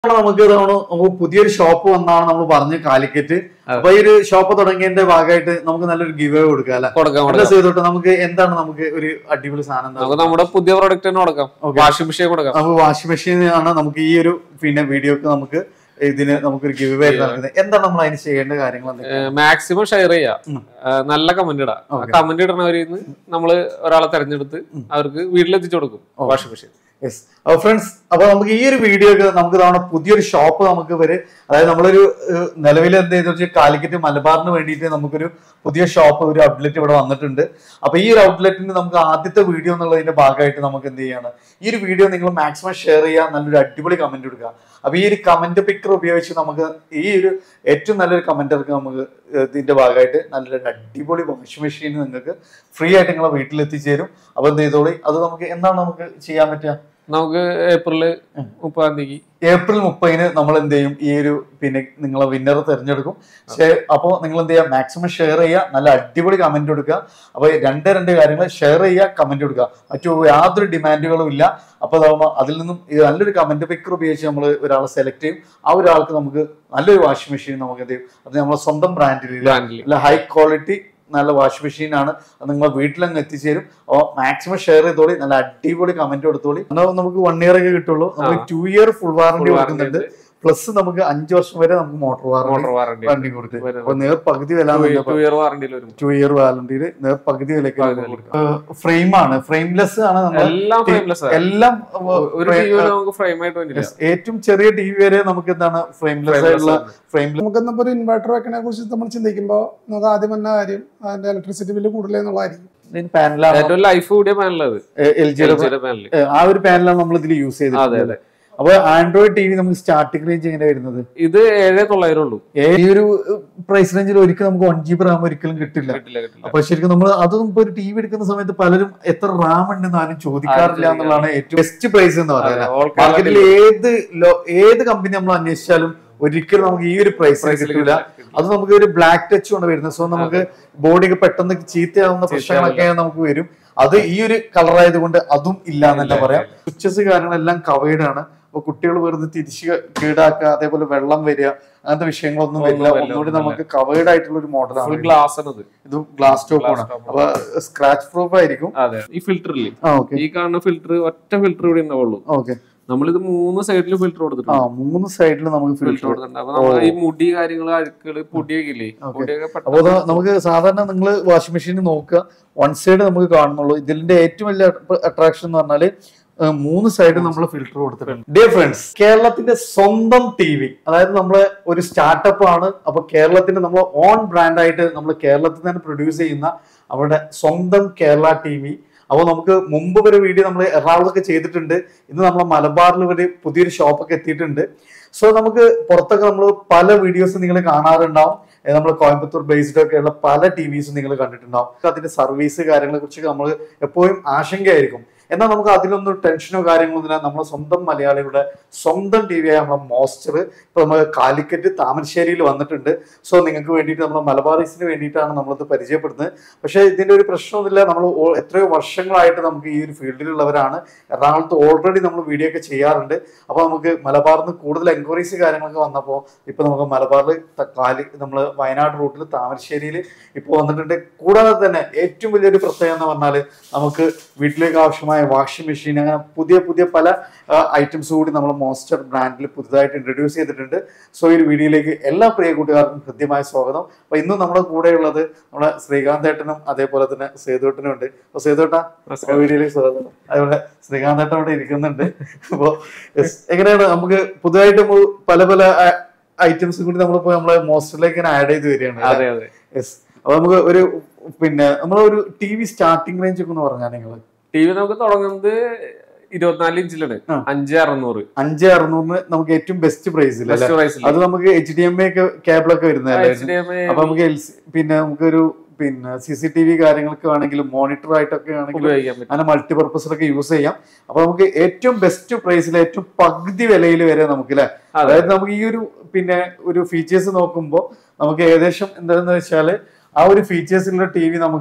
നമുക്ക് ഇതാണ് നമുക്ക് പുതിയൊരു ഷോപ്പ് വന്നാണ് നമ്മൾ പറഞ്ഞ് കാലിക്കറ്റ് അപ്പൊ ഈ ഒരു ഷോപ്പ് തുടങ്ങിയതിന്റെ ഭാഗമായിട്ട് നമുക്ക് നല്ലൊരു ഗിവ് കൊടുക്കാം അല്ലെ കൊടുക്കാം എന്താ കൊടുക്കാം ചെയ്തോട്ടെ നമുക്ക് എന്താണ് നമുക്ക് ഒരു അടിപൊളി സാധനം എന്താ? നമുക്ക് നമ്മുടെ പുതിയ പ്രോഡക്റ്റ് തന്നെ കൊടുക്കാം Okay. വാഷിംഗ് മെഷീൻ കൊടുക്കാം നമുക്ക് വാഷിംഗ് മെഷീൻ ആണ് നമുക്ക് ഈ ഒരു പിന്നെ വീഡിയോക്ക് നമുക്ക് ഇതിന് നമുക്കൊരു ഗിവ് വേ നടക്കുന്നത് എന്താണ് നമ്മൾ അതിന് ചെയ്യേണ്ട കാര്യങ്ങൾ എന്തൊക്കെയാണ്? മാക്സിമം ഷെയർ ചെയ്യാം ഉം. ആ, നല്ല കമന്റ് ഇടാം Okay. കമന്റ് ഇടണവരിൽ നിന്ന് നമ്മള് ഒരാളെ തെരഞ്ഞെടുത്ത് അവർക്ക് വീട്ടിലെത്തിച്ചു കൊടുക്കും വാഷിംഗ് മെഷീൻ യെസ് അപ്പൊ ഫ്രണ്ട്സ് അപ്പൊ നമുക്ക് ഈ ഒരു വീഡിയോക്ക് നമുക്ക് തവണ പുതിയൊരു ഷോപ്പ് നമുക്ക് വരെ അതായത് നമ്മളൊരു ഏഹ്, നിലവിൽ എന്ത് ചെയ്തെന്ന് വെച്ചാൽ കാലിക്കറ്റ് മലബാറിന് വേണ്ടിയിട്ട് നമുക്കൊരു പുതിയ ഷോപ്പ് ഒരു ഔട്ട്ലെറ്റ് ഇവിടെ വന്നിട്ടുണ്ട് അപ്പൊ ഈ ഒരു ഔട്ട്ലെറ്റിന് നമുക്ക് ആദ്യത്തെ വീഡിയോ എന്നുള്ളതിന്റെ ഭാഗമായിട്ട് നമുക്ക് എന്ത് ചെയ്യാണ് ഈ ഒരു വീഡിയോ നിങ്ങൾ മാക്സിമം ഷെയർ ചെയ്യുക നല്ലൊരു അടിപൊളി കമന്റ് കൊടുക്കുക അപ്പൊ ഈ ഒരു കമന്റ് പിക്കർ ഉപയോഗിച്ച് നമുക്ക് ഈ ഒരു ഏറ്റവും നല്ലൊരു കമന്റർക്ക് നമുക്ക് ഏഹ്, ഇതിന്റെ ഭാഗമായിട്ട് നല്ലൊരു അടിപൊളി വാഷിംഗ് മെഷീൻ നിങ്ങൾക്ക് ഫ്രീ ആയിട്ട് നിങ്ങളെ വീട്ടിൽ എത്തിച്ചേരും അപ്പൊ എന്ത് ചെയ്തോളി അത് നമുക്ക് എന്താണ് നമുക്ക് ചെയ്യാൻ പറ്റുക നമുക്ക് ഏപ്രില് മുപ്പതാം തീയതി ഏപ്രിൽ മുപ്പതിന് നമ്മൾ എന്ത് ചെയ്യും ഈ ഒരു പിന്നെ നിങ്ങളെ വിന്നർ തിരഞ്ഞെടുക്കും അപ്പോൾ നിങ്ങൾ എന്ത് ചെയ്യുക മാക്സിമം ഷെയർ ചെയ്യുക നല്ല അടിപൊളി കമന്റ് കൊടുക്കുക അപ്പോൾ രണ്ട് രണ്ട് കാര്യങ്ങൾ ഷെയർ ചെയ്യുക കമന്റ് കൊടുക്കുക മറ്റു യാതൊരു ഡിമാൻഡുകളും ഇല്ല അപ്പോൾ അതാവുമ്പോൾ അതിൽ നിന്നും ഈ നല്ലൊരു കമന്റ് പിക്കർ ഉപയോഗിച്ച് നമ്മൾ ഒരാളെ സെലക്ട് ചെയ്യും ആ ഒരാൾക്ക് നമുക്ക് നല്ലൊരു വാഷിംഗ് മെഷീൻ നമുക്ക് എന്ത് ചെയ്യും അത് നമ്മളെ സ്വന്തം ബ്രാൻഡിൽ ബ്രാൻഡിൽ നല്ല ഹൈ ക്വാളിറ്റി നല്ല വാഷിംഗ് മെഷീൻ ആണ് അത് നിങ്ങളെ വീട്ടിലങ്ങ് എത്തിച്ചേരും അപ്പോൾ മാക്സിമം ഷെയർ ചെയ്തോളി നല്ല അടിപൊളി കമന്റ് കൊടുത്തോളി എന്നാൽ നമുക്ക് വൺ ഇയർ ഒക്കെ കിട്ടുള്ളൂ നമുക്ക് ആ. Two year full warranty Full കൊടുക്കുന്നുണ്ട് പ്ലസ് നമുക്ക് അഞ്ച് വർഷം വരെ നമുക്ക് motor warranty motor warranty warranty കൊടുക്കും വരും. അപ്പൊ നേർ പകുതി വില ടു ഇയർ വാറണ്ടിയിൽ വരും ടു ഇയർ വാറണ്ടിയിൽ നേർ പകുതി വിലക്ക് പകുതി വിലയ്ക്ക്. ഫ്രെയിം ആണ് ഫ്രെയിംലെസ് ആണ് നമ്മൾ എല്ലാം ഫ്രെയിംലെസ് എല്ലാം ഒരു frame- ടി വി നമുക്ക് ഫ്രെയിം ആയിട്ട് വന്നില്ല yes, ഏറ്റവും ചെറിയ ടി വി വരെ നമുക്ക് എന്താണ് ഫ്രെയിംലെസ് ആയിട്ടുള്ള ഫ്രെയിംലെസ് നമുക്ക് ഇന്നിപ്പോ ഒരു ഇൻവെർട്ടർ വെക്കണെ കുറിച്ച് നമ്മൾ ചിന്തിക്കുമ്പോൾ നമുക്ക് ആദ്യം വന്ന കാര്യം അതിന്റെ ഇലക്ട്രിസിറ്റി ബില്ല് കൂടുതൽ എന്നുള്ളതായിരിക്കും പാനലാണ് ഏറ്റവും ലൈഫ് കൂടിയ പാനലത് എൽ ജിയുടെ പാനൽ ആ ഒരു പാനലാണ് നമ്മൾ ഇതിൽ യൂസ് അതെ ചെയ്തത് അതെ അപ്പൊ ആൻഡ്രോയിഡ് ടി വി നമുക്ക് സ്റ്റാർട്ടിംഗ് റേഞ്ച് എങ്ങനെ വരുന്നത് ഇത് ഏഴേ തൊള്ളായിരം ഉള്ളൂ ഏ- ഈ ഒരു പ്രൈസ് റേഞ്ചിൽ ഒരിക്കലും നമുക്ക് വൺ ജി ബി റാം ഒരിക്കലും കിട്ടില്ല കിട്ടില്ല കിട്ടില്ല അപ്പൊ ശരിക്കും നമ്മൾ അതൊന്നും ഇപ്പൊ ഒരു ടി വി എടുക്കുന്ന സമയത്ത് പലരും എത്ര റാം ഉണ്ടെന്ന് ആരും ചോദിക്കാറില്ല ആരും എന്നുള്ളതാണ് ഏറ്റവും ബെസ്റ്റ് പ്രൈസ് എന്ന് അതെ, പറയുന്നത് all മാർക്കറ്റിൽ ഏത് ലോ- ഏത് കമ്പനി നമ്മൾ അന്വേഷിച്ചാലും ഒരിക്കലും നമുക്ക് ഈ ഒരു പ്രൈസിൽ Price ല് കിട്ടില്ല കിട്ടില്ല. അത് നമുക്ക് ഒരു ബ്ലാക്ക് ടച്ച് കൊണ്ട് വരുന്നത് സോ നമുക്ക് ബോഡിയൊക്കെ പെട്ടെന്ന് ചീത്തയാവുന്ന പ്രശ്നങ്ങളൊക്കെ നമുക്ക് വരും അത് ഈ ഒരു കളർ ആയതുകൊണ്ട് അതും ഇല്ല എന്നല്ല ഇല്ല, പറയാം സ്വിച്ചസ് കാര്യങ്ങളെല്ലാം കവേർഡ് ആണ് അപ്പൊ കുട്ടികൾ വെറുതെ തിരിച്ച് കീടാക്കുക അതേപോലെ വെള്ളം വരിക അങ്ങനത്തെ വിഷയങ്ങളൊന്നും ഒന്നും വരില്ല വരില്ല, ഒന്നുകൂടി ഒന്നും നമുക്ക് കവേർഡ് ആയിട്ടുള്ള ഒരു ഫുൾ മോഡലാണ് ഗ്ലാസ് ആണത് ഇത് ഗ്ലാസ് ടോപ്പ് ആണ് Glass top അപ്പൊ സ്ക്രാച്ച് പ്രൂഫ് ആയിരിക്കും അതെ ഈ ഫിൽറ്ററില്ലേ ആ ഓക്കെ ഈ കാണുന്ന ഫിൽറ്റർ ഒറ്റ ഫിൽറ്റർ ഇവിടെ ഉണ്ടാവുള്ളൂ ഓക്കെ നമ്മളിത് മൂന്ന് സൈഡിൽ ഫിൽറ്റർ ആ കൊടുത്തിട്ടുണ്ട് മൂന്ന് സൈഡിൽ നമുക്ക് ഫിൽറ്റർ ഫിൽറ്റർ കൊടുത്തിട്ടുണ്ട് അപ്പൊ നമ്മൾ ഈ മുടി കാര്യങ്ങള് അഴുക്കള് പൊടിയൊക്കെ ഇല്ലേ Okay. പൊടിയൊക്കെ അപ്പൊ അത് നമുക്ക് സാധാരണ നിങ്ങൾ വാഷിംഗ് മെഷീൻ നോക്കുക വൺ സൈഡ് നമുക്ക് കാണുന്നുള്ളൂ ഇതിന്റെ ഏറ്റവും വലിയ അട്രാക്ഷൻ എന്ന് പറഞ്ഞാല് ഏഹ് മൂന്ന് സൈഡ് നമ്മൾ ഫിൽറ്റർ കൊടുത്തിട്ടുണ്ട് ഡിയർ ഫ്രണ്ട്സ് കേരളത്തിന്റെ സ്വന്തം ടി വി അതായത് നമ്മള് ഒരു സ്റ്റാർട്ടപ്പ് ആണ് അപ്പൊ കേരളത്തിന്റെ നമ്മൾ ഓൺ ബ്രാൻഡായിട്ട് നമ്മൾ കേരളത്തിൽ തന്നെ പ്രൊഡ്യൂസ് ചെയ്യുന്ന അവരുടെ സ്വന്തം കേരള ടി വി അപ്പോൾ നമുക്ക് മുമ്പ് ഒരു വീഡിയോ നമ്മൾ എറണാകുളത്തൊക്കെ ചെയ്തിട്ടുണ്ട് ഇന്ന് നമ്മളെ മലബാറിൽ ഒരു പുതിയൊരു ഷോപ്പൊക്കെ എത്തിയിട്ടുണ്ട് സോ നമുക്ക് പുറത്തൊക്കെ നമ്മൾ പല വീഡിയോസ് നിങ്ങൾ കാണാറുണ്ടാവും നമ്മൾ കോയമ്പത്തൂർ ബേസ്ഡ് ഒക്കെ ഉള്ള പല ടി വിസും നിങ്ങൾ കണ്ടിട്ടുണ്ടാവും അതിന്റെ സർവീസ് കാര്യങ്ങളെ കുറിച്ച് നമ്മൾ എപ്പോഴും ആശങ്കയായിരിക്കും എന്നാൽ നമുക്ക് അതിലൊന്നും ടെൻഷനോ കാര്യങ്ങളോ ഇല്ല നമ്മളെ സ്വന്തം മലയാളികളുടെ സ്വന്തം ടി വി ആയ നമ്മളെ മോസ്റ്റർ ഇപ്പൊ നമ്മൾ കാലിക്കറ്റ് താമരശ്ശേരിയിൽ വന്നിട്ടുണ്ട് സോ നിങ്ങൾക്ക് വേണ്ടിയിട്ട് നമ്മളെ മലബാറീസിന് വേണ്ടിയിട്ടാണ് നമ്മളിത് പരിചയപ്പെടുന്നത് പക്ഷേ ഇതിന്റെ ഒരു പ്രശ്നമൊന്നുമില്ല നമ്മൾ ഓ- എത്രയോ വർഷങ്ങളായിട്ട് നമുക്ക് ഈ ഒരു ഫീൽഡിലുള്ളവരാണ് എറണാകുളത്ത് ഓൾറെഡി നമ്മൾ വീഡിയോ ഒക്കെ ചെയ്യാറുണ്ട് അപ്പോൾ നമുക്ക് മലബാറിൽ നിന്ന് കൂടുതൽ എൻക്വയറീസ് കാര്യങ്ങളൊക്കെ വന്നപ്പോൾ ഇപ്പൊ നമുക്ക് മലബാറിൽ ത- കാലി നമ്മൾ വയനാട് റൂട്ടിൽ താമരശ്ശേരിയിൽ ഇപ്പോൾ വന്നിട്ടുണ്ട് കൂടാതെ തന്നെ ഏറ്റവും വലിയൊരു പ്രത്യേകത എന്ന് പറഞ്ഞാൽ നമുക്ക് വീട്ടിലേക്ക് ആവശ്യമായ വാഷിംഗ് മെഷീൻ അങ്ങനെ പുതിയ പുതിയ പല ഐറ്റംസ് കൂടി നമ്മൾ മോസ്റ്റർ ബ്രാൻഡിൽ പുതുതായിട്ട് ഇൻട്രൊഡ്യൂസ് ചെയ്തിട്ടുണ്ട് സോ ഈ ഒരു വീഡിയോയിലേക്ക് എല്ലാ പ്രിയ കൂട്ടുകാർക്കും ഹൃദ്യമായ സ്വാഗതം അപ്പൊ ഇന്ന് നമ്മുടെ കൂടെയുള്ളത് നമ്മുടെ ശ്രീകാന്ത് ഏട്ടനും അതേപോലെ തന്നെ സേതുവേട്ടനും ഉണ്ട് അപ്പൊ സേതുവേട്ട വീഡിയോയിലേക്ക് സ്വാഗതം അതുപോലെ ശ്രീകാന്ത് ഏട്ടൻ ഇവിടെ ഇരിക്കുന്നുണ്ട് അപ്പോ yes, എങ്ങനെയാണ് നമുക്ക് പുതുതായിട്ട് നമ്മൾ പല പല ഐറ്റംസ് കൂടി നമ്മളിപ്പോ നമ്മളെ മോസ്റ്ററിലേക്ക് ആഡ് ചെയ്ത് വരികയാണ് അതെ അതെ യെസ് അപ്പൊ നമുക്ക് ഒരു പിന്നെ നമ്മളെ ഒരു ടി വി സ്റ്റാർട്ടിംഗ് റേഞ്ച് ഒക്കെ ഒന്ന് പറഞ്ഞാൽ നിങ്ങൾ ടി വി നമുക്ക് തുടങ്ങുന്നത് ഇരുപത്തിനാല് ഇഞ്ചിലാണ് ആ. അഞ്ച് അറുന്നൂറ് അഞ്ച് അറുന്നൂറിന് നമുക്ക് ഏറ്റവും ബെസ്റ്റ് പ്രൈസിൽ അല്ലെ ബെസ്റ്റ് പ്രൈസിൽ അത് നമുക്ക് എച്ച് ഡി എം എ ഒക്കെ കേബിൾ ഒക്കെ വരുന്നതല്ലേ അപ്പൊ നമുക്ക് എൽ സി പിന്നെ നമുക്കൊരു പിന്നെ സി സി ടി വി കാര്യങ്ങൾക്ക് ആണെങ്കിലും മോണിറ്റർ ആയിട്ടൊക്കെ ആണെങ്കിലും ഉപയോഗിക്കാൻ പറ്റും അങ്ങനെ മൾട്ടിപർപ്പസിലൊക്കെ യൂസ് ചെയ്യാം അപ്പൊ നമുക്ക് ഏറ്റവും ബെസ്റ്റ് പ്രൈസിൽ ഏറ്റവും പകുതി വിലയിൽ വരെ നമുക്ക് അല്ലെ അതെ. അതായത് നമുക്ക് ഈ ഒരു പിന്നെ ഒരു ഫീച്ചേഴ്സ് നോക്കുമ്പോൾ നമുക്ക് ഏകദേശം എന്താണെന്ന് വെച്ചാല് ആ ഒരു ഫീച്ചേഴ്സിലുള്ള ടി വി നമുക്ക്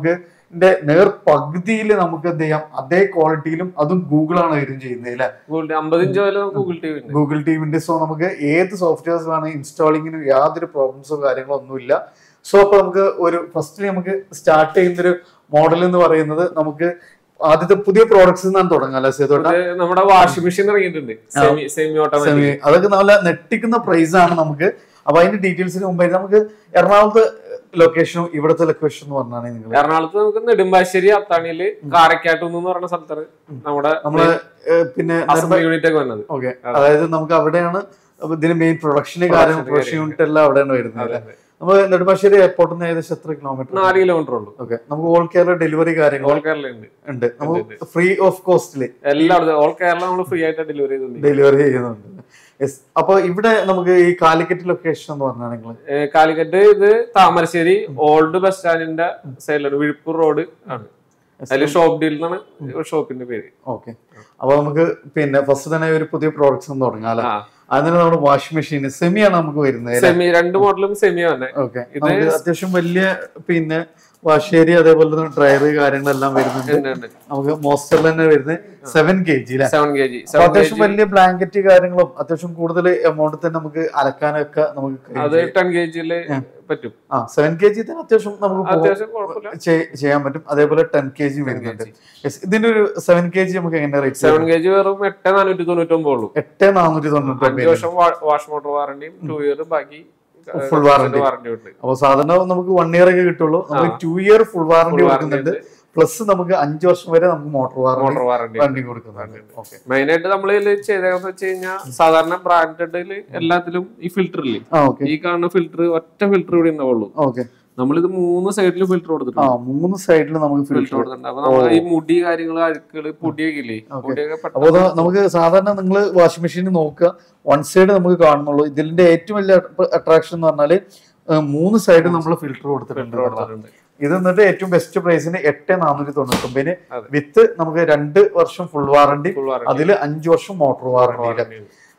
നേർ പകുതിയിൽ നമുക്ക് എന്ത് ചെയ്യാം അതേ ക്വാളിറ്റിയിലും അതും ഗൂഗിൾ ആണ് വരും ചെയ്യുന്നത് അല്ലെ ഗൂഗിൾ അമ്പത് ഇഞ്ച് വരെ നമുക്ക് ഗൂഗിൾ ടി വി ഉണ്ട് ഗൂഗിൾ ടീമിന്റെ സോ നമുക്ക് ഏത് സോഫ്റ്റ്വെയർസ് വേണമെങ്കിൽ ഇൻസ്റ്റാളിങ്ങിന് യാതൊരു പ്രോബ്ലംസോ കാര്യങ്ങളോ ഒന്നുമില്ല സോ അപ്പൊ നമുക്ക് ഒരു ഫസ്റ്റ് നമുക്ക് സ്റ്റാർട്ട് ചെയ്യുന്ന ഒരു മോഡൽ എന്ന് പറയുന്നത് നമുക്ക് ആദ്യത്തെ പുതിയ പ്രോഡക്ട്സ് നിന്നാണ് തുടങ്ങാം അല്ലെ സേതോട്ട ഇത് നമ്മുടെ വാഷിംഗ് മെഷീൻ ഇറങ്ങിയിട്ടുണ്ട് സെമി സെമി ഓട്ടോമാറ്റിക് സെമി അതൊക്കെ നല്ല നെട്ടിക്കുന്ന പ്രൈസ് ആണ് നമുക്ക് അപ്പൊ അതിന്റെ ഡീറ്റെയിൽസിന് മുമ്പായി നമുക്ക് എറണാകുളത്ത് ലൊക്കേഷനും ഇവിടുത്തെ ലൊക്കേഷൻ എന്ന് പറഞ്ഞാണ് നിങ്ങൾ എറണാകുളത്ത് നമുക്ക് നെടുമ്പാശ്ശേരി അത്താണിയില് കാരക്കാട്ടുന്ന് എന്ന് പറയുന്ന സ്ഥലത്താണ് നമ്മുടെ നമ്മള് ഏഹ്, പിന്നെ അസംബ്ലി യൂണിറ്റ് ഒക്കെ വന്നത് ഓക്കെ അതായത് നമുക്ക് അവിടെയാണ് ഇതിന് മെയിൻ പ്രൊഡക്ഷന് കാര്യം പ്രൊഡക്ഷൻ യൂണിറ്റ് എല്ലാം അവിടെയാണ് വരുന്നത് അല്ലേ? നമ്മൾ നെടുമ്പാശ്ശേരി എയർപോർട്ടിൽ നിന്ന് ഏകദേശം എത്ര കിലോമീറ്റർ നാല് കിലോമീറ്റർ ഉള്ളൂ ഓക്കെ നമുക്ക് ഓൾ കേരള ഡെലിവറി കാര്യങ്ങൾ ഓൾ കേരള ഉണ്ട് ഉണ്ട് നമുക്ക് ഫ്രീ ഓഫ് കോസ്റ്റില് എല്ലായിടത്തും ഓൾ കേരള നമ്മൾ ഫ്രീ ആയിട്ട് ഡെലിവറി ചെയ്തിട്ടുണ്ട് ഡെലിവറി ചെയ്യുന്നുണ്ട് യെസ് അപ്പൊ ഇവിടെ നമുക്ക് ഈ കാലിക്കറ്റ് ലൊക്കേഷൻ എന്ന് പറഞ്ഞാൽ നിങ്ങൾ ഏഹ് കാലിക്കറ്റ് ഇത് താമരശ്ശേരി ഓൾഡ് ബസ് സ്റ്റാൻഡിന്റെ സൈഡിലാണ് വിഴുപ്പൂർ റോഡ് ആണ് അതിൽ ഷോപ്പ് ഡീൽ എന്നാണ് ഷോപ്പിന്റെ പേര് ഓക്കെ അപ്പൊ നമുക്ക് പിന്നെ ഫസ്റ്റ് തന്നെ ഒരു പുതിയ പ്രോഡക്ട്സ് തുടങ്ങാം അല്ലെ ആ അതിന് നമ്മുടെ വാഷിംഗ് മെഷീൻ സെമിയാണ് നമുക്ക് വരുന്നത് അല്ലേ? സെമി രണ്ട് മോഡലും സെമി തന്നെ ഓക്കെ നമുക്ക് അത്യാവശ്യം വലിയ പിന്നെ വാഷേരി അതേപോലെ തന്നെ ഡ്രയർ കാര്യങ്ങളെല്ലാം വരുന്നുണ്ട് ഉണ്ട്, ഉണ്ട്. നമുക്ക് മോസ്റ്ററിൽ തന്നെ വരുന്നത് സെവൻ കെ ജി അല്ലെ സെവൻ കെ ജി അപ്പൊ അത്യാവശ്യം വലിയ ബ്ലാങ്കറ്റ് കാര്യങ്ങളും അത്യാവശ്യം കൂടുതൽ എമൗണ്ട് തന്നെ നമുക്ക് അലക്കാനൊക്കെ നമുക്ക് കഴിയും. അത് ടെൻ കെ ജിയില് പറ്റും ആ സെവൻ കെ ജി തന്നെ അത്യാവശ്യം നമുക്ക് പോ- അത്യാവശ്യം കുഴപ്പമില്ല ചെ- ചെയ്യാൻ പറ്റും അതേപോലെ ടെൻ കെ ജി വരുന്നുണ്ട് Yes, ഇതിന്റെ ഒരു സെവൻ കെ ജി നമുക്ക് എങ്ങനെ റേറ്റ് സെവൻ കെ ജി വെറും എട്ട് നാനൂറ്റി തൊണ്ണൂറ്റി ഒമ്പത് ഉള്ളൂ എട്ട് നാനൂറ്റി തൊണ്ണൂറ്റി അഞ്ച് വർഷം വാഷ് മോട്ടോർ വാറണ്ടിയും ടു ഇയർ ബാക്കി Full warranty. വാറണ്ടി ഉണ്ട് അപ്പൊ സാധാരണ നമുക്ക് വൺ ഇയർ ഒക്കെ കിട്ടുള്ളൂ നമുക്ക് ടു ഇയർ ഫുൾ വാറണ്ടി കൊടുക്കുന്നുണ്ട് പ്ലസ് നമുക്ക് അഞ്ച് വർഷം വരെ നമുക്ക് motor warranty motor warranty warranty കൊടുക്കുന്നുണ്ട് ഓക്കെ മെയിൻ ആയിട്ട് നമ്മൾ ഇതിൽ ചെയ്തതെന്ന് വെച്ച് കഴിഞ്ഞാൽ സാധാരണ ബ്രാൻഡഡിൽ എല്ലാത്തിലും ഈ ഫിൽറ്റർ ഇല്ലേ ആ ഓക്കെ ഈ കാണുന്ന ഫിൽറ്റർ ഒറ്റ ഫിൽറ്റർ ഇവിടെ ഉണ്ടാവുള്ളൂ ഓക്കെ നമ്മളിത് മൂന്ന് സൈഡിൽ ഫിൽറ്റർ ആ കൊടുത്തിട്ടുണ്ട് മൂന്ന് സൈഡിൽ നമുക്ക് ഫിൽറ്റർ ഫിൽറ്റർ കൊടുത്തിട്ടുണ്ട് അപ്പൊ നമ്മൾ ഈ മുടി കാര്യങ്ങള് അഴുക്കള് പൊടിയൊക്കെ ഇല്ലേ പൊടിയൊക്കെ അപ്പൊ അത് നമുക്ക് സാധാരണ നിങ്ങൾ വാഷിംഗ് മെഷീൻ നോക്കുക വൺ സൈഡ് നമുക്ക് കാണുന്നുള്ളൂ ഇതിന്റെ ഏറ്റവും വലിയ അട്രാക്ഷൻ എന്ന് പറഞ്ഞാല് ഏഹ്, മൂന്ന് സൈഡ് നമ്മൾ ഫിൽറ്റർ കൊടുത്തിട്ടുണ്ട് ഫിൽറ്റർ കൊടുത്തിട്ടുണ്ട് ഇത് എന്നിട്ട് ഏറ്റവും ബെസ്റ്റ് പ്രൈസിന് എട്ട് നാനൂറ്റി തൊണ്ണൂറ്റി ഒമ്പതിന് അതെ. വിത്ത് നമുക്ക് രണ്ട് വർഷം ഫുൾ വാറണ്ടി ഫുൾ വാറണ്ടി അതിൽ അഞ്ച് വർഷം മോട്ടോർ വാറണ്ടി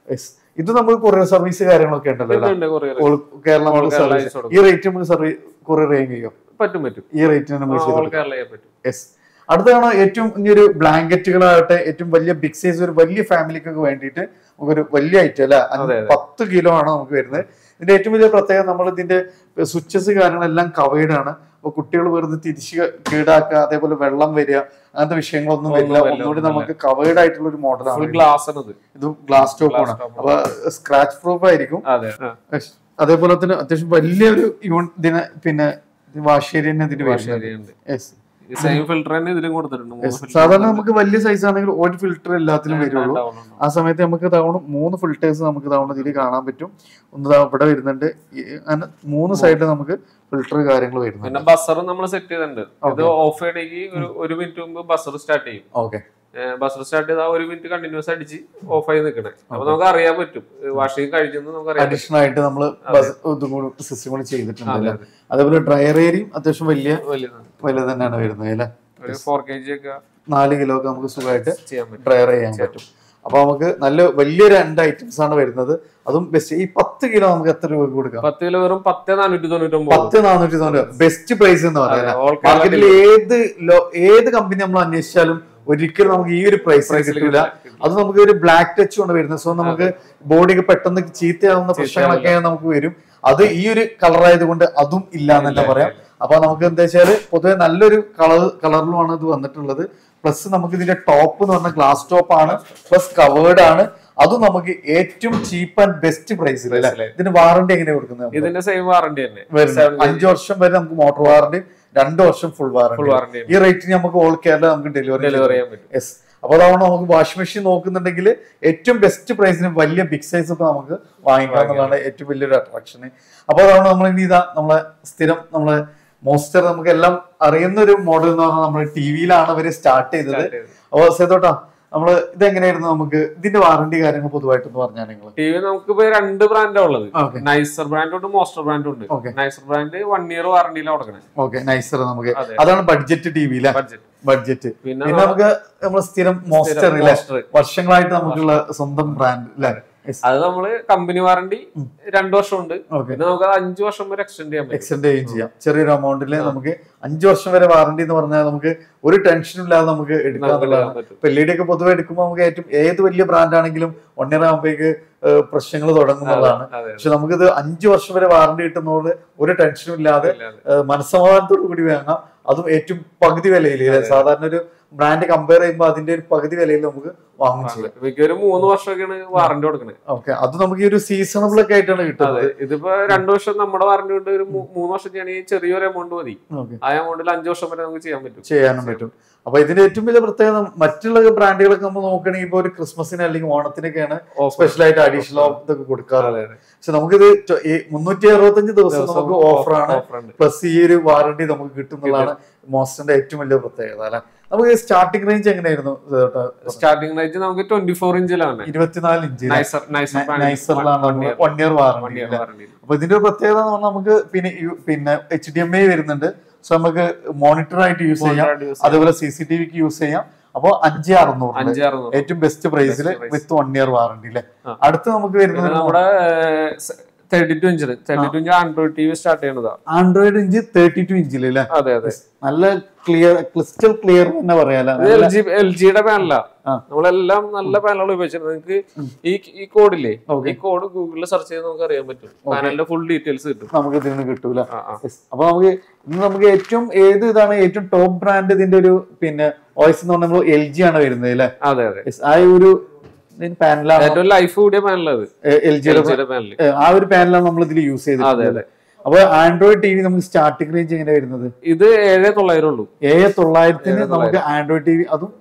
ഇത് നമുക്ക് കൊറിയർ സർവീസ് കാര്യങ്ങളൊക്കെ ഉണ്ടല്ലോ അല്ലേ? ഇതുണ്ട് കൊറിയർ All കേരള All നമുക്ക് കേരള സർവീസ് അയച്ചു കൊടുക്കും. ഈ റേറ്റ് നമുക്ക് സർവീസ് കൊറിയർ ചെയ്യാൻ കഴിയും പറ്റും പറ്റും ഈ റേറ്റിന് നമ്മൾ ചെയ്ത് ഓൾ കൊടുക്കും കേരള ചെയ്യാൻ പറ്റും യെസ് അടുത്താണ് ഏറ്റവും ഇനിയൊരു ബ്ലാങ്കറ്റുകളാകട്ടെ ഏറ്റവും വലിയ ബിഗ് സൈസ് ഒരു വലിയ ഫാമിലിക്കൊക്കെ വേണ്ടിയിട്ട് നമുക്കൊരു വലിയ ഐറ്റം അല്ല അതെ, അതെ. പത്ത് കിലോ ആണ് നമുക്ക് വരുന്നത് ഇതിന്റെ ഏറ്റവും വലിയ പ്രത്യേകത നമ്മൾ ഇതിന്റെ സ്വിച്ചസ് കാര്യങ്ങളെല്ലാം കവേർഡ് ആണ് അപ്പൊ കുട്ടികൾ വെറുതെ തിരിച്ച് കീടാക്കുക അതേപോലെ വെള്ളം വരിക അങ്ങനത്തെ വിഷയങ്ങളൊന്നും വരില്ല വരില്ല, ഒന്നുകൂടി ഒന്നും നമുക്ക് കവേർഡ് ആയിട്ടുള്ള ഒരു ഫുൾ മോഡലാണ് ഗ്ലാസ് ആണ് ഇത് ഇത് ഗ്ലാസ് ടോപ്പ് ആണ് top അപ്പൊ സ്ക്രാച്ച് പ്രൂഫ് ആയിരിക്കും അതെ ആ. അതേപോലെ തന്നെ അത്യാവശ്യം വലിയൊരു യൂൺ ഇതിന് പിന്നെ വാഷേരി തന്നെ ഇതിന് വരുന്നുണ്ട് ശരിയുണ്ട് യെസ് സെയിം ഫിൽറ്റർ തന്നെ ഇതിലും കൊടുത്തിട്ടുണ്ട് മൂന്ന് filter സാധാരണ നമുക്ക് വലിയ സൈസ് ആണെങ്കിൽ ഒരു ഫിൽറ്റർ എല്ലാത്തിലും വരുള്ളൂ down ഉണ്ട്. ആ സമയത്ത് നമുക്ക് തവണ മൂന്ന് ഫിൽറ്റേഴ്സ് നമുക്ക് തവണ ഇതിൽ കാണാൻ പറ്റും ഒന്ന് ദാ ഇവിടെ വരുന്നുണ്ട് ഈ അങ്ങനെ മൂന്ന് സൈഡിൽ നമുക്ക് ഫിൽറ്റർ കാര്യങ്ങൾ വരുന്നുണ്ട് പിന്നെ ബസറും നമ്മൾ സെറ്റ് ചെയ്തിട്ടുണ്ട് ഇത് ഓഫ് ചെയ്യണമെങ്കിൽ ഒരു ഒരു മിനിറ്റ് മുമ്പ് ബസർ സ്റ്റാർട്ട് ചെയ്യും ഓക്കെ ബസർ സ്റ്റാർട്ട് ചെയ്താൽ ഒരു മിനിറ്റ് കണ്ടിന്യൂസ് അടിച്ച് ഓഫ് ആയി നിൽക്കണേ അപ്പൊ നമുക്ക് അറിയാൻ പറ്റും വാഷിംഗ് കഴിഞ്ഞെന്ന് നമുക്ക് അറിയാൻ പറ്റും അഡീഷണൽ ആയിട്ട് നമ്മൾ ഇതും കൂടി സിസ്റ്റം കൂടി ചെയ്തിട്ടുണ്ട് അതെ, അല്ലേ? അതേപോലെ ഡ്രയർ ഏരിയയും അത്യാവശ്യം വലിയ വലിയതാണ് വലിയ തന്നെയാണ് വരുന്നത് അല്ലേ ഒരു ഫോർ കെ ജി ഒക്കെ നാല് കിലോ ഒക്കെ നമുക്ക് സുഖമായിട്ട് ചെയ്യാൻ പറ്റും ഡ്രയർ ചെയ്യാൻ പറ്റും അപ്പൊ നമുക്ക് നല്ല വലിയ രണ്ട് ഐറ്റംസ് ആണ് വരുന്നത് അതും ബെസ്റ്റ് ഈ പത്ത് കിലോ നമുക്ക് എത്ര രൂപ കൊടുക്കാം പത്ത് കിലോ വെറും പത്ത് നാനൂറ്റി തൊണ്ണൂറ്റി ഒമ്പത് പത്ത് നാനൂറ്റി തൊണ്ണൂറ് ബെസ്റ്റ് പ്രൈസ് എന്ന് പറയുന്നത് all Kerala മാർക്കറ്റിൽ ഏത് ലോ- ഏത് കമ്പനി നമ്മൾ അന്വേഷിച്ചാലും ഒരിക്കലും നമുക്ക് ഈ ഒരു പ്രൈസിൽ കിട്ടില്ല അത് നമുക്ക് ഒരു ബ്ലാക്ക് ടച്ച് കൊണ്ട് വരുന്നത് സോ നമുക്ക് ബോഡിക്ക് പെട്ടെന്ന് ചീത്തയാവുന്ന പ്രശ്നങ്ങളൊക്കെ നമുക്ക് വരും അത് ഈ ഒരു കളർ ആയതുകൊണ്ട് അതും ഇല്ല എന്നല്ല പറയാം അപ്പൊ നമുക്ക് എന്താ വെച്ചാല് പൊതുവെ നല്ലൊരു കളർ കളറിലുമാണ് ഇത് വന്നിട്ടുള്ളത് പ്ലസ് നമുക്ക് ഇതിന്റെ ടോപ്പ് എന്ന് പറഞ്ഞ ഗ്ലാസ് ടോപ്പ് ആണ് പ്ലസ് കവേർഡ് ആണ് അതും നമുക്ക് ഏറ്റവും ചീപ്പ് ആൻഡ് ബെസ്റ്റ് പ്രൈസിൽ അല്ലേ ഇതിന് വാറണ്ടി എങ്ങനെ കൊടുക്കുന്നത് ഇതിന്റെ സെയിം വാറണ്ടി തന്നെ വരുന്നത് അഞ്ചു വർഷം വരെ നമുക്ക് മോട്ടോർ വാറണ്ടി രണ്ട് വർഷം ഫുൾ ഫുൾ വാറണ്ടി വാറണ്ടി ഈ റേറ്റിന് നമുക്ക് ഓൾ കേരള നമുക്ക് ഡെലിവറി ഡെലിവറി ചെയ്യാൻ പറ്റും യെസ് അപ്പോൾ അതാണ് നമുക്ക് വാഷിംഗ് മെഷീൻ നോക്കുന്നുണ്ടെങ്കിൽ ഏറ്റവും ബെസ്റ്റ് പ്രൈസിന് വലിയ ബിഗ് സൈസ് ഒക്കെ നമുക്ക് വാങ്ങിക്കാം എന്നുള്ളതാണ് ഏറ്റവും വലിയൊരു അട്രാക്ഷൻ അപ്പോൾ അതാണ് നമ്മൾ ഇനി ഇതാ നമ്മളെ സ്ഥിരം നമ്മളെ മോസ്റ്റർ നമുക്ക് എല്ലാം അറിയുന്ന ഒരു മോഡൽ എന്ന് പറഞ്ഞാൽ നമ്മൾ ടി വിയിലാണ് അവര് സ്റ്റാർട്ട് ചെയ്തത് അപ്പോൾ സേതോട്ടാ നമ്മള് ഇതെങ്ങനെയായിരുന്നു നമുക്ക് ഇതിന്റെ വാറണ്ടി കാര്യങ്ങൾ പൊതുവായിട്ടൊന്ന് പറഞ്ഞാൽ നിങ്ങൾ ടി വി നമുക്കിപ്പോ രണ്ട് ബ്രാൻഡാ ഉള്ളത് ഓക്കെ നൈസർ ബ്രാൻഡ് ഉണ്ട് മോസ്റ്റർ ബ്രാൻഡ് ഉണ്ട് Okay. Nicer brand one year വാറണ്ടിയിലാണ് കൊടുക്കണേ ഓക്കെ നൈസർ നമുക്ക് അതെ. അതാണ് ബഡ്ജറ്റ് ടി വിയിലെ ബഡ്ജറ്റ് ബഡ്ജറ്റ് പിന്നെ പിന്നെ നമുക്ക് നമ്മൾ സ്ഥിരം മോസ്റ്റർ ഇല്ലേ മോസ്റ്റർ വർഷങ്ങളായിട്ട് നമുക്കുള്ള സ്വന്തം ബ്രാൻഡ് അല്ലെ Yes. അത് നമ്മള് കമ്പനി വാറണ്ടി രണ്ടു വർഷം ഉണ്ട് ഓക്കെ പിന്നെ നമുക്ക് അത് അഞ്ചു വർഷം വരെ എക്സ്റ്റെൻഡ് ചെയ്യാൻ പറ്റും എക്സ്റ്റെൻഡ് ചെയ്യുകയും ചെയ്യാം ചെറിയൊരു എമൗണ്ടിൽ നമുക്ക് അഞ്ചു വർഷം വരെ വാറണ്ടി എന്ന് പറഞ്ഞാൽ നമുക്ക് ഒരു ടെൻഷനും ഇല്ലാതെ നമുക്ക് നമുക്ക് എടുക്കാന്നുള്ളതാണ് എടുക്കാൻ പറ്റും ഇപ്പൊ എൽ ഇ ഡി ഒക്കെ പൊതുവെ എടുക്കുമ്പോൾ നമുക്ക് ഏറ്റവും ഏത് വലിയ ബ്രാൻഡ് ആണെങ്കിലും വൺ ഇയർ ആകുമ്പോഴേക്ക് പ്രശ്നങ്ങൾ തുടങ്ങുന്നതാണ് അതെ പക്ഷെ നമുക്കിത് അഞ്ചു വർഷം വരെ വാറണ്ടി കിട്ടുന്നതുകൊണ്ട് ഒരു ടെൻഷനും ഇല്ലാതെ അതെ, അതെ. ഏഹ് മനസ്സമാധാനത്തോടു കൂടി വാങ്ങാം അതും ഏറ്റവും പകുതി വിലയിൽ അല്ലേ? സാധാരണ ഒരു ബ്രാൻഡ് കമ്പയർ ചെയ്യുമ്പോൾ അതിന്റെ ഒരു പകുതി വിലയിൽ നമുക്ക് വാങ്ങും ചെയ്യാം മിക്കൊരു മൂന്ന് വർഷമൊക്കെയാണ് വാറണ്ടി കൊടുക്കണത് ഓക്കെ അത് നമുക്ക് ഈ ഒരു സീസണബിൾ ഒക്കെ ആയിട്ടാണ് കിട്ടുന്നത് അതെ ഇതിപ്പോ രണ്ടു വർഷം നമ്മുടെ വാറണ്ടി കൊണ്ട് ഒരു മൂ- മൂന്ന് വർഷം ചെയ്യണമെങ്കിൽ ചെറിയൊരു എമൗണ്ട് മതി ഓക്കെ ആ എമൗണ്ടിൽ അഞ്ചു വർഷം വരെ നമുക്ക് ചെയ്യാൻ പറ്റും ചെയ്യാനും പറ്റും അപ്പൊ ഇതിന്റെ ഏറ്റവും വലിയ പ്രത്യേകത മറ്റുള്ള ബ്രാൻഡുകളൊക്കെ നമ്മൾ നോക്കുകയാണെങ്കിൽ ഇപ്പൊ ഒരു ക്രിസ്മസിന് അല്ലെങ്കിൽ ഓണത്തിനൊക്കെയാണ് Offer. സ്പെഷ്യൽ ആയിട്ട് അഡീഷണൽ ഓഫ് ഇതൊക്കെ കൊടുക്കാറുള്ളത് അതെ, അതെ. പക്ഷെ നമുക്കിത് ചൊ- ഈ മുന്നൂറ്റി അറുപത്തഞ്ച് ദിവസം നമുക്ക് ഓഫറാണ് offer ഉണ്ട്. പ്ലസ് ഈ ഒരു വാറണ്ടി നമുക്ക് കിട്ടുന്നതാണ് മോസ്റ്ററിന്റെ ഏറ്റവും വലിയ പ്രത്യേകത അല്ലെ നമുക്ക് സ്റ്റാർട്ടിംഗ് റേഞ്ച് എങ്ങനെയായിരുന്നു സ്റ്റാർട്ടിംഗ് റേഞ്ച് നമുക്ക് ട്വന്റി ഫോർ ഇഞ്ചിലാണ് ഇരുപത്തിനാല് ഇഞ്ച് നൈസർ നൈസർ നൈസറിലാണ് വൺ ഇയർ വാറണ്ടി അപ്പൊ ഇതിന്റെ ഒരു പ്രത്യേകത എന്ന് പറഞ്ഞാൽ നമുക്ക് പിന്നെ യു- പിന്നെ എച്ച് ഡി എം ഐ വരുന്നുണ്ട് സോ നമുക്ക് മോണിറ്റർ ആയിട്ട് യൂസ് ചെയ്യാം അതുപോലെ സി സി ടി വിക്ക് യൂസ് ചെയ്യാം അപ്പൊ അഞ്ച് അറുന്നൂറ് അഞ്ച് അറുന്നൂറ് ഏറ്റവും ബെസ്റ്റ് പ്രൈസിൽ price. With one year warranty അല്ലെ ആ. അടുത്ത് നമുക്ക് പിന്നെ വരുന്നത് നമ്മുടെ തേർട്ടി ടു ഇഞ്ചിന് thirty two inch Android T V start ചെയ്യണതാ ആൻഡ്രോയിഡ് ഇഞ്ച് തേർട്ടി ടു ഇഞ്ചിൽ അല്ലെ അതെ അതെ നല്ല ക്ലിയർ ക്രിസ്റ്റൽ ക്ലിയർ തന്നെ പറയാലോ ഇത് എൽ ജി എൽ ജിയുടെ പാനലാ ആ. നമ്മളെല്ലാം നല്ല പാനലുകൾ ഉപയോഗിച്ചിട്ടുണ്ട് നിങ്ങൾക്ക് ഈ ഈ കോഡില്ലേ Okay. ഈ കോഡ് ഗൂഗിളിൽ സെർച്ച് ചെയ്ത് നമുക്ക് അറിയാൻ പറ്റും പാനലിന്റെ ഫുൾ ഡീറ്റെയിൽസ് കിട്ടും നമുക്ക് ഇതിൽ നിന്ന് കിട്ടൂല ആ, ആ. Yes. അപ്പൊ നമുക്ക് ഇന്ന് നമുക്ക് ഏറ്റവും ഏത് ഇതാണ് ഏറ്റവും ടോപ്പ് ബ്രാൻഡ് ഇതിന്റെ ഒരു പിന്നെ വോയിസ് എന്ന് പറഞ്ഞാൽ എൽ ജി ആണ് വരുന്നത് അല്ലെ അതെ അതെ ആ ഒരു പാനലാണ് ഏറ്റവും ലൈഫ് കൂടിയ പാനലത് എൽ എൽ ജിയുടെ ജിയുടെ പാനൽ ആ ഒരു പാനലാണ് നമ്മൾ ഇതിൽ യൂസ് അതെ ചെയ്തത് അതെ അപ്പൊ ആൻഡ്രോയിഡ് ടി വി നമുക്ക് സ്റ്റാർട്ടിംഗ് റേഞ്ച് എങ്ങനെ വരുന്നത് ഇത് ഏഴ് തൊള്ളായിരം ഉള്ളൂ ഏ തൊള്ളായിരത്തിന് നമുക്ക് ആൻഡ്രോയിഡ് ടി വി അതും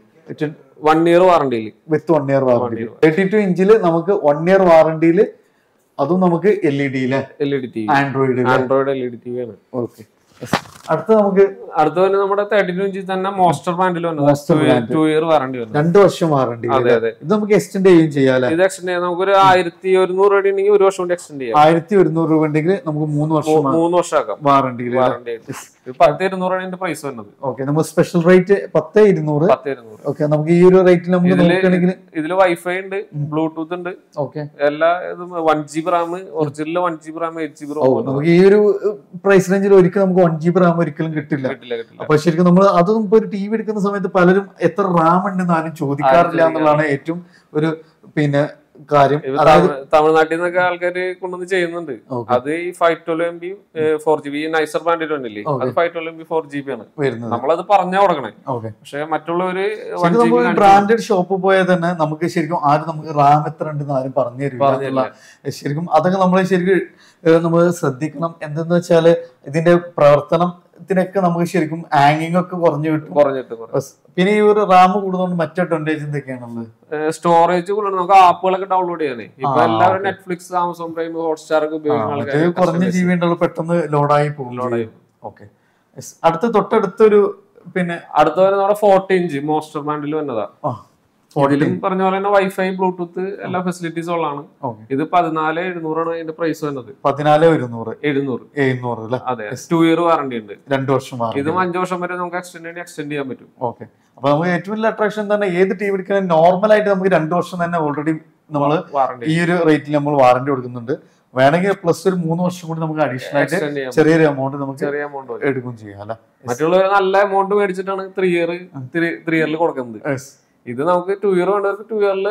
വൺ ഇയർ വാറണ്ടിയിൽ with one year warranty thirty two ഇഞ്ചിൽ നമുക്ക് വൺ ഇയർ വാറണ്ടിയിൽ അതും നമുക്ക് എൽ ഇ ഡിയിലെ L E D T V Android Android L E D T V ആണ് ഓക്കെ അടുത്ത നമുക്ക് അടുത്ത തന്നെ നമ്മുടെ തേർട്ടി ടു ഇഞ്ചിൽ തന്നെ മോസ്റ്റർ ബ്രാൻഡിൽ Monster brand. വന്നത് ടു ഇയർ വാറണ്ടി വന്നത് രണ്ട് വർഷം വാറണ്ടി അതെ അതെ ഇത് നമുക്ക് എക്സ്റ്റെൻഡ് ചെയ്യുകയും ചെയ്യാം അല്ലെ ഇത് എക്സ്റ്റെൻഡ് ചെയ്യാൻ നമുക്കൊരു ആയിരത്തി ഒരുന്നൂറ് രൂപ ഉണ്ടെങ്കിൽ ഒരു വർഷം കൊണ്ട് എക്സ്റ്റെൻഡ് ചെയ്യാം ആയിരത്തി ഒരുന്നൂറ് രൂപ ഉണ്ടെങ്കിൽ നമുക്ക് മൂന്ന് വർഷം മൂന്ന് വർഷം ആക്കാം വാറണ്ടിയിൽ വാറണ്ടി ഇത് പത്ത് ഇരുന്നൂറാണ് ഇതിന്റെ പ്രൈസ് വരുന്നത് ഓക്കെ നമുക്ക് സ്പെഷ്യൽ റേറ്റ് പത്ത് ഇരുന്നൂറ് പത്ത് ഇരുന്നൂറ് ഓക്കെ നമുക്ക് ഈ ഒരു റേറ്റിൽ നമുക്ക് ഇതില് നോക്കുകയാണെങ്കിൽ ഇതില് വൈഫൈ ഉണ്ട് ബ്ലൂടൂത്ത് ഉണ്ട് ഓക്കെ എല്ലാ ഇതും one G B RAM original one G B RAM eight G B ഓ റാം നമുക്ക് ഈ ഒരു പ്രൈസ് റേഞ്ചിൽ ഒരിക്കലും നമുക്ക് വൺ ജി ബി റാം ഒരിക്കലും കിട്ടില്ല കിട്ടില്ല കിട്ടില്ല അപ്പൊ ശരിക്കും നമ്മൾ അതൊന്നും ഇപ്പൊ ഒരു ടി വി എടുക്കുന്ന സമയത്ത് പലരും എത്ര റാം ഉണ്ടെന്ന് ആരും ചോദിക്കാറില്ല എന്നുള്ളതാണ് ഏറ്റവും ഒരു പിന്നെ കാര്യം ഇത് അതായത് തമിഴ്- തമിഴ്നാട്ടിൽ നിന്നൊക്കെ ആൾക്കാര് കൊണ്ടുവന്ന് ചെയ്യുന്നുണ്ട് Okay. അത് ഈ five twelve M B four G B Nicer ബ്രാൻഡിൽ ഉണ്ടല്ലേ Okay. അത് five twelve M B four G B ആണ് വരുന്നത് നമ്മളത് പറഞ്ഞാ കൊടുക്കണേ ഓക്കെ പക്ഷെ മറ്റുള്ളവര് വൺ ശരിക്കും ജി ബി നമ്മൾ ബ്രാൻഡഡ് ഷോപ്പിൽ പോയാൽ തന്നെ നമുക്ക് ശരിക്കും ആരും നമുക്ക് റാം എത്ര ഉണ്ടെന്ന് ആരും പറഞ്ഞു തരില്ല പറഞ്ഞു എന്നുള്ള ശരിക്കും അതൊക്കെ നമ്മൾ ശരിക്കും നമ്മൾ ശ്രദ്ധിക്കണം എന്തെന്ന് വെച്ചാല് ഇതിന്റെ പ്രവർത്തനത്തിനൊക്കെ നമുക്ക് ശരിക്കും ഹാങ്ങിങ് ഒക്കെ കുറഞ്ഞു കിട്ടും കുറഞ്ഞിട്ട് കുറഞ്ഞു ബസ്. പിന്നെ ഈ ഒരു റാം കൂടുന്നതുകൊണ്ട് മറ്റു അഡ്വാൻറ്റേജ് എന്തൊക്കെയാണുള്ളത് സ്റ്റോറേജ് കൂടുതൽ നമുക്ക് ആപ്പുകളൊക്കെ ഡൗൺലോഡ് ചെയ്യാനേ ഇപ്പൊ ആ, എല്ലാവരും നെറ്റ്ഫ്ലിക്സ് ആമസോൺ പ്രൈം ഹോട്ട്സ്റ്റാർ ഒക്കെ ഉപയോഗിക്കുന്ന മറ്റേ ആൾക്കാര് കുറഞ്ഞ ജി ബി ഉണ്ടല്ലോ പെട്ടെന്ന് ലോഡായി പോകും ലോഡായി ഓക്കെ അടുത്ത തൊട്ടടുത്തൊരു പിന്നെ അടുത്ത വരെ നമ്മുടെ ഫോർട്ടി ഇഞ്ച് മോസ്റ്റർ ബ്രാൻഡിൽ വന്നതാ ആ ഇതിലും പറഞ്ഞ പോലെ തന്നെ വൈഫൈ ബ്ലൂടൂത്ത് എല്ലാ ഫെസിലിറ്റീസും ഉള്ളതാണ് ഓക്കെ ഇത് പതിനാല് എഴുന്നൂറാണ് അതിന്റെ പ്രൈസ് വന്നത് പതിനാല് ഒരുന്നൂറ് എഴുന്നൂറ് എഴുന്നൂറ് അല്ലെ അതെ ടു ഇയർ വാറണ്ടി ഉണ്ട് രണ്ടു വർഷം മാറി ഇതും അഞ്ചു വർഷം വരെ നമുക്ക് എക്സ്റ്റെൻഡ് ചെയ്യണമെങ്കിൽ എക്സ്റ്റെൻഡ് ചെയ്യാൻ പറ്റും ഓക്കെ അപ്പൊ നമുക്ക് ഏറ്റവും വലിയ അട്രാക്ഷൻ തന്നെ ഏത് ടി വി എടുക്കാൻ നോർമൽ ആയിട്ട് നമുക്ക് രണ്ടു വർഷം തന്നെ ഓൾറെഡി നമ്മൾ വാറണ്ടി ഈ ഒരു റേറ്റിൽ നമ്മൾ വാറണ്ടി കൊടുക്കുന്നുണ്ട് വേണമെങ്കിൽ പ്ലസ് ഒരു മൂന്ന് വർഷം കൂടി നമുക്ക് അഡീഷണൽ ആയിട്ട് എക്സ്റ്റെൻഡ് ചെയ്യാം ചെറിയൊരു എമൗണ്ട് നമുക്ക് ചെറിയ എമൗണ്ട് വരും എടുക്കും ചെയ്യാം അല്ലെ മറ്റുള്ളവർ നല്ല എമൗണ്ട് മേടിച്ചിട്ടാണ് ത്രീ ഇയർ ത്രീ ഇയറിൽ കൊടുക്കുന്നത് ഇത് നമുക്ക് ടു ഇയർ വേണ്ടവർക്ക് ടു ഇയറിൽ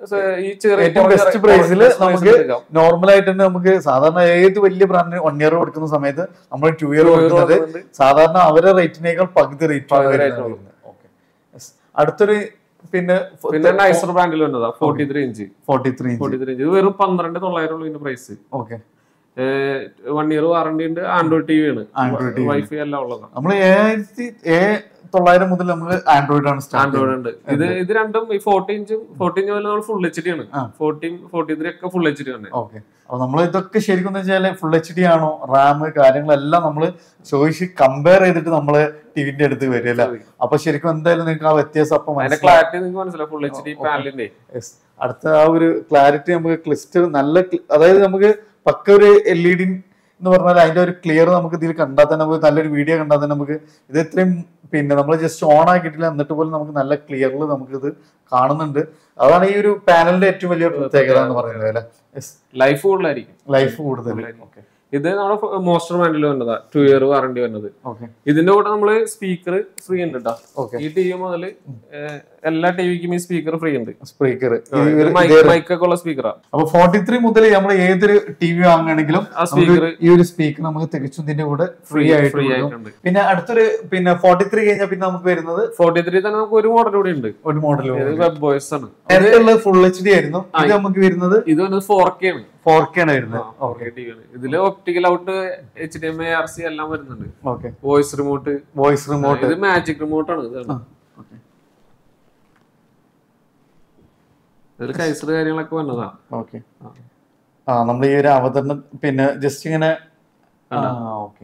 ഈ ചെറിയ ഏറ്റവും കുറഞ്ഞ ബെസ്റ്റ് rate- പ്രൈസിൽ best price നമുക്ക് ൽ എടുക്കാം. നോർമൽ ആയിട്ട് തന്നെ നമുക്ക് സാധാരണ ഏത് വലിയ ബ്രാൻഡിന് വൺ ഇയർ കൊടുക്കുന്ന സമയത്ത് നമ്മൾ ടു ഇയർ Two year കൊടുക്കുന്നത് കൊടുക്കുന്നുണ്ട്. സാധാരണ അവരെ റേറ്റിനേക്കാൾ പകുതി റേറ്റ് പകുതി rate ഉള്ളൂ. അടുത്തൊരു പിന്നെ പിന്നെ നൈസർ ബ്രാൻഡിൽ വന്നതാ forty three inch forty three forty three inch ഇത് വെറും പന്ത്രണ്ട് തൊള്ളായിരം ഉള്ളൂ ഇതിന്റെ price okay one year warranty ഉണ്ട് ആൻഡ്രോയിഡ് ടി വി ആണ് Android TV. വൈഫൈ എല്ലാം ഉള്ളതാണ് നമ്മൾ ഏഴായിരത്തി ഏ തൊള്ളായിരം മുതൽ നമ്മൾ ആൻഡ്രോയിഡ് ആണ് സ്റ്റാർട്ട് ആൻഡ്രോയിഡ് ഉണ്ട് ഇത് ഇത് രണ്ടും ഈ ഫോർട്ടി ഇഞ്ചും ഫോർട്ടി ഇഞ്ച് നമ്മൾ ഫുൾ എച്ച് ഡി ആണ് ആ. ഫോർട്ടീൻ ഫോർട്ടി ത്രീ ഒക്കെ ഫുൾ എച്ച് ഡി ആണ് ഓക്കെ അപ്പൊ നമ്മൾ ഇതൊക്കെ ശരിക്കും എന്ന് വെച്ചാല് ഫുൾ എച്ച് ഡി ആണോ റാം കാര്യങ്ങളെല്ലാം നമ്മൾ ചോദിച്ച് കമ്പയർ ചെയ്തിട്ട് നമ്മള് ടിവിന്റെ അടുത്ത് വരില്ല അപ്പൊ ശരിക്കും എന്തായാലും നിങ്ങൾക്ക് ആ വ്യത്യാസം അപ്പൊ അതിന്റെ മനസ്സിലാവും ക്ലാരിറ്റി നിങ്ങൾക്ക് മനസ്സിലാവും ഫുൾ എച്ച് ഡി പാനലിന്റെ Yes. അടുത്ത ആ ഒരു ക്ലാരിറ്റി നമുക്ക് ക്ലിസ്റ്റർ നല്ല cl- അതായത് നമുക്ക് പക്ക ഒരു എൽ ഇ ഡി എന്ന് പറഞ്ഞാൽ അതിന്റെ ഒരു ക്ലിയർ നമുക്ക് ഇതിൽ കണ്ടാൽ തന്നെ നമുക്ക് നല്ലൊരു വീഡിയോ കണ്ടാൽ തന്നെ നമുക്ക് ഇത് ഇത്രയും പിന്നെ നമ്മൾ ജസ്റ്റ് ഓൺ ആക്കിയിട്ടില്ല എന്നിട്ട് പോലും നമുക്ക് നല്ല ക്ലിയറിൽ നമുക്ക് ഇത് കാണുന്നുണ്ട് അതാണ് ഈ ഒരു പാനലിന്റെ ഏറ്റവും വലിയ പ്രത്യേകത എന്ന് പറയുന്നത് അല്ലെ ലൈഫ് കൂടുതലായിരിക്കും ലൈഫ് കൂടുതൽ ഓക്കെ ഇത് നമ്മുടെ മോസ്റ്റർ മാൻഡിൽ വന്നതാ ടു ഇയർ വാറണ്ടി വന്നത് ഓക്കെ ഇതിന്റെ കൂടെ നമ്മള് സ്പീക്കർ ഫ്രീ ഉണ്ട് കേട്ടോ Okay. ഈ ടി വി മുതൽ എല്ലാ ടിവിക്കും ഈ സ്പീക്കർ ഫ്രീ ഉണ്ട് സ്പീക്കർ മൈക്കൊക്കെ ഉള്ള സ്പീക്കറാ അപ്പൊ ഫോർട്ടി ത്രീ മുതൽ നമ്മൾ ഏതൊരു ടി വി വാങ്ങുകയാണെങ്കിലും ആ നമുക്ക് സ്പീക്കർ ഈ ഒരു സ്പീക്കർ നമുക്ക് തികച്ചും ഇതിന്റെ കൂടെ ഫ്രീ ആയിട്ട് ഫ്രീ കൊടുക്കും. ആയിട്ടുണ്ട് പിന്നെ അടുത്തൊരു പിന്നെ ഫോർട്ടി ത്രീ കഴിഞ്ഞാൽ പിന്നെ നമുക്ക് വരുന്നത് ഫോർട്ടി ത്രീ തന്നെ നമുക്ക് ഒരു മോഡൽ കൂടി ഉണ്ട് ഒരു മോഡൽ ഇത് വെബ് ബോയ്സ് ആണ് നേരത്തെ ഉള്ളത് ഫുൾ എച്ച് ഡി ആയിരുന്നു ഇത് നമുക്ക് വരുന്നത് ഇത് വന്നത് ഫോർ കെ ആണ് ഫോർ കെ ആണ് വരുന്നത് ഫോർ കെ ടി വി ആണ് ഇതില് optical out H D M I R C എല്ലാം വരുന്നുണ്ട് okay voice remote voice remote ഇത് മാജിക് റിമോട്ട് ആണ് ഇതാണ് ഇതിൽ കൈസർ കാര്യങ്ങളൊക്കെ വന്നതാ ഓക്കെ ആ നമ്മൾ ഈ ഒരു അവതരണം പിന്നെ ജസ്റ്റ് ഇങ്ങനെ ആ ഓക്കെ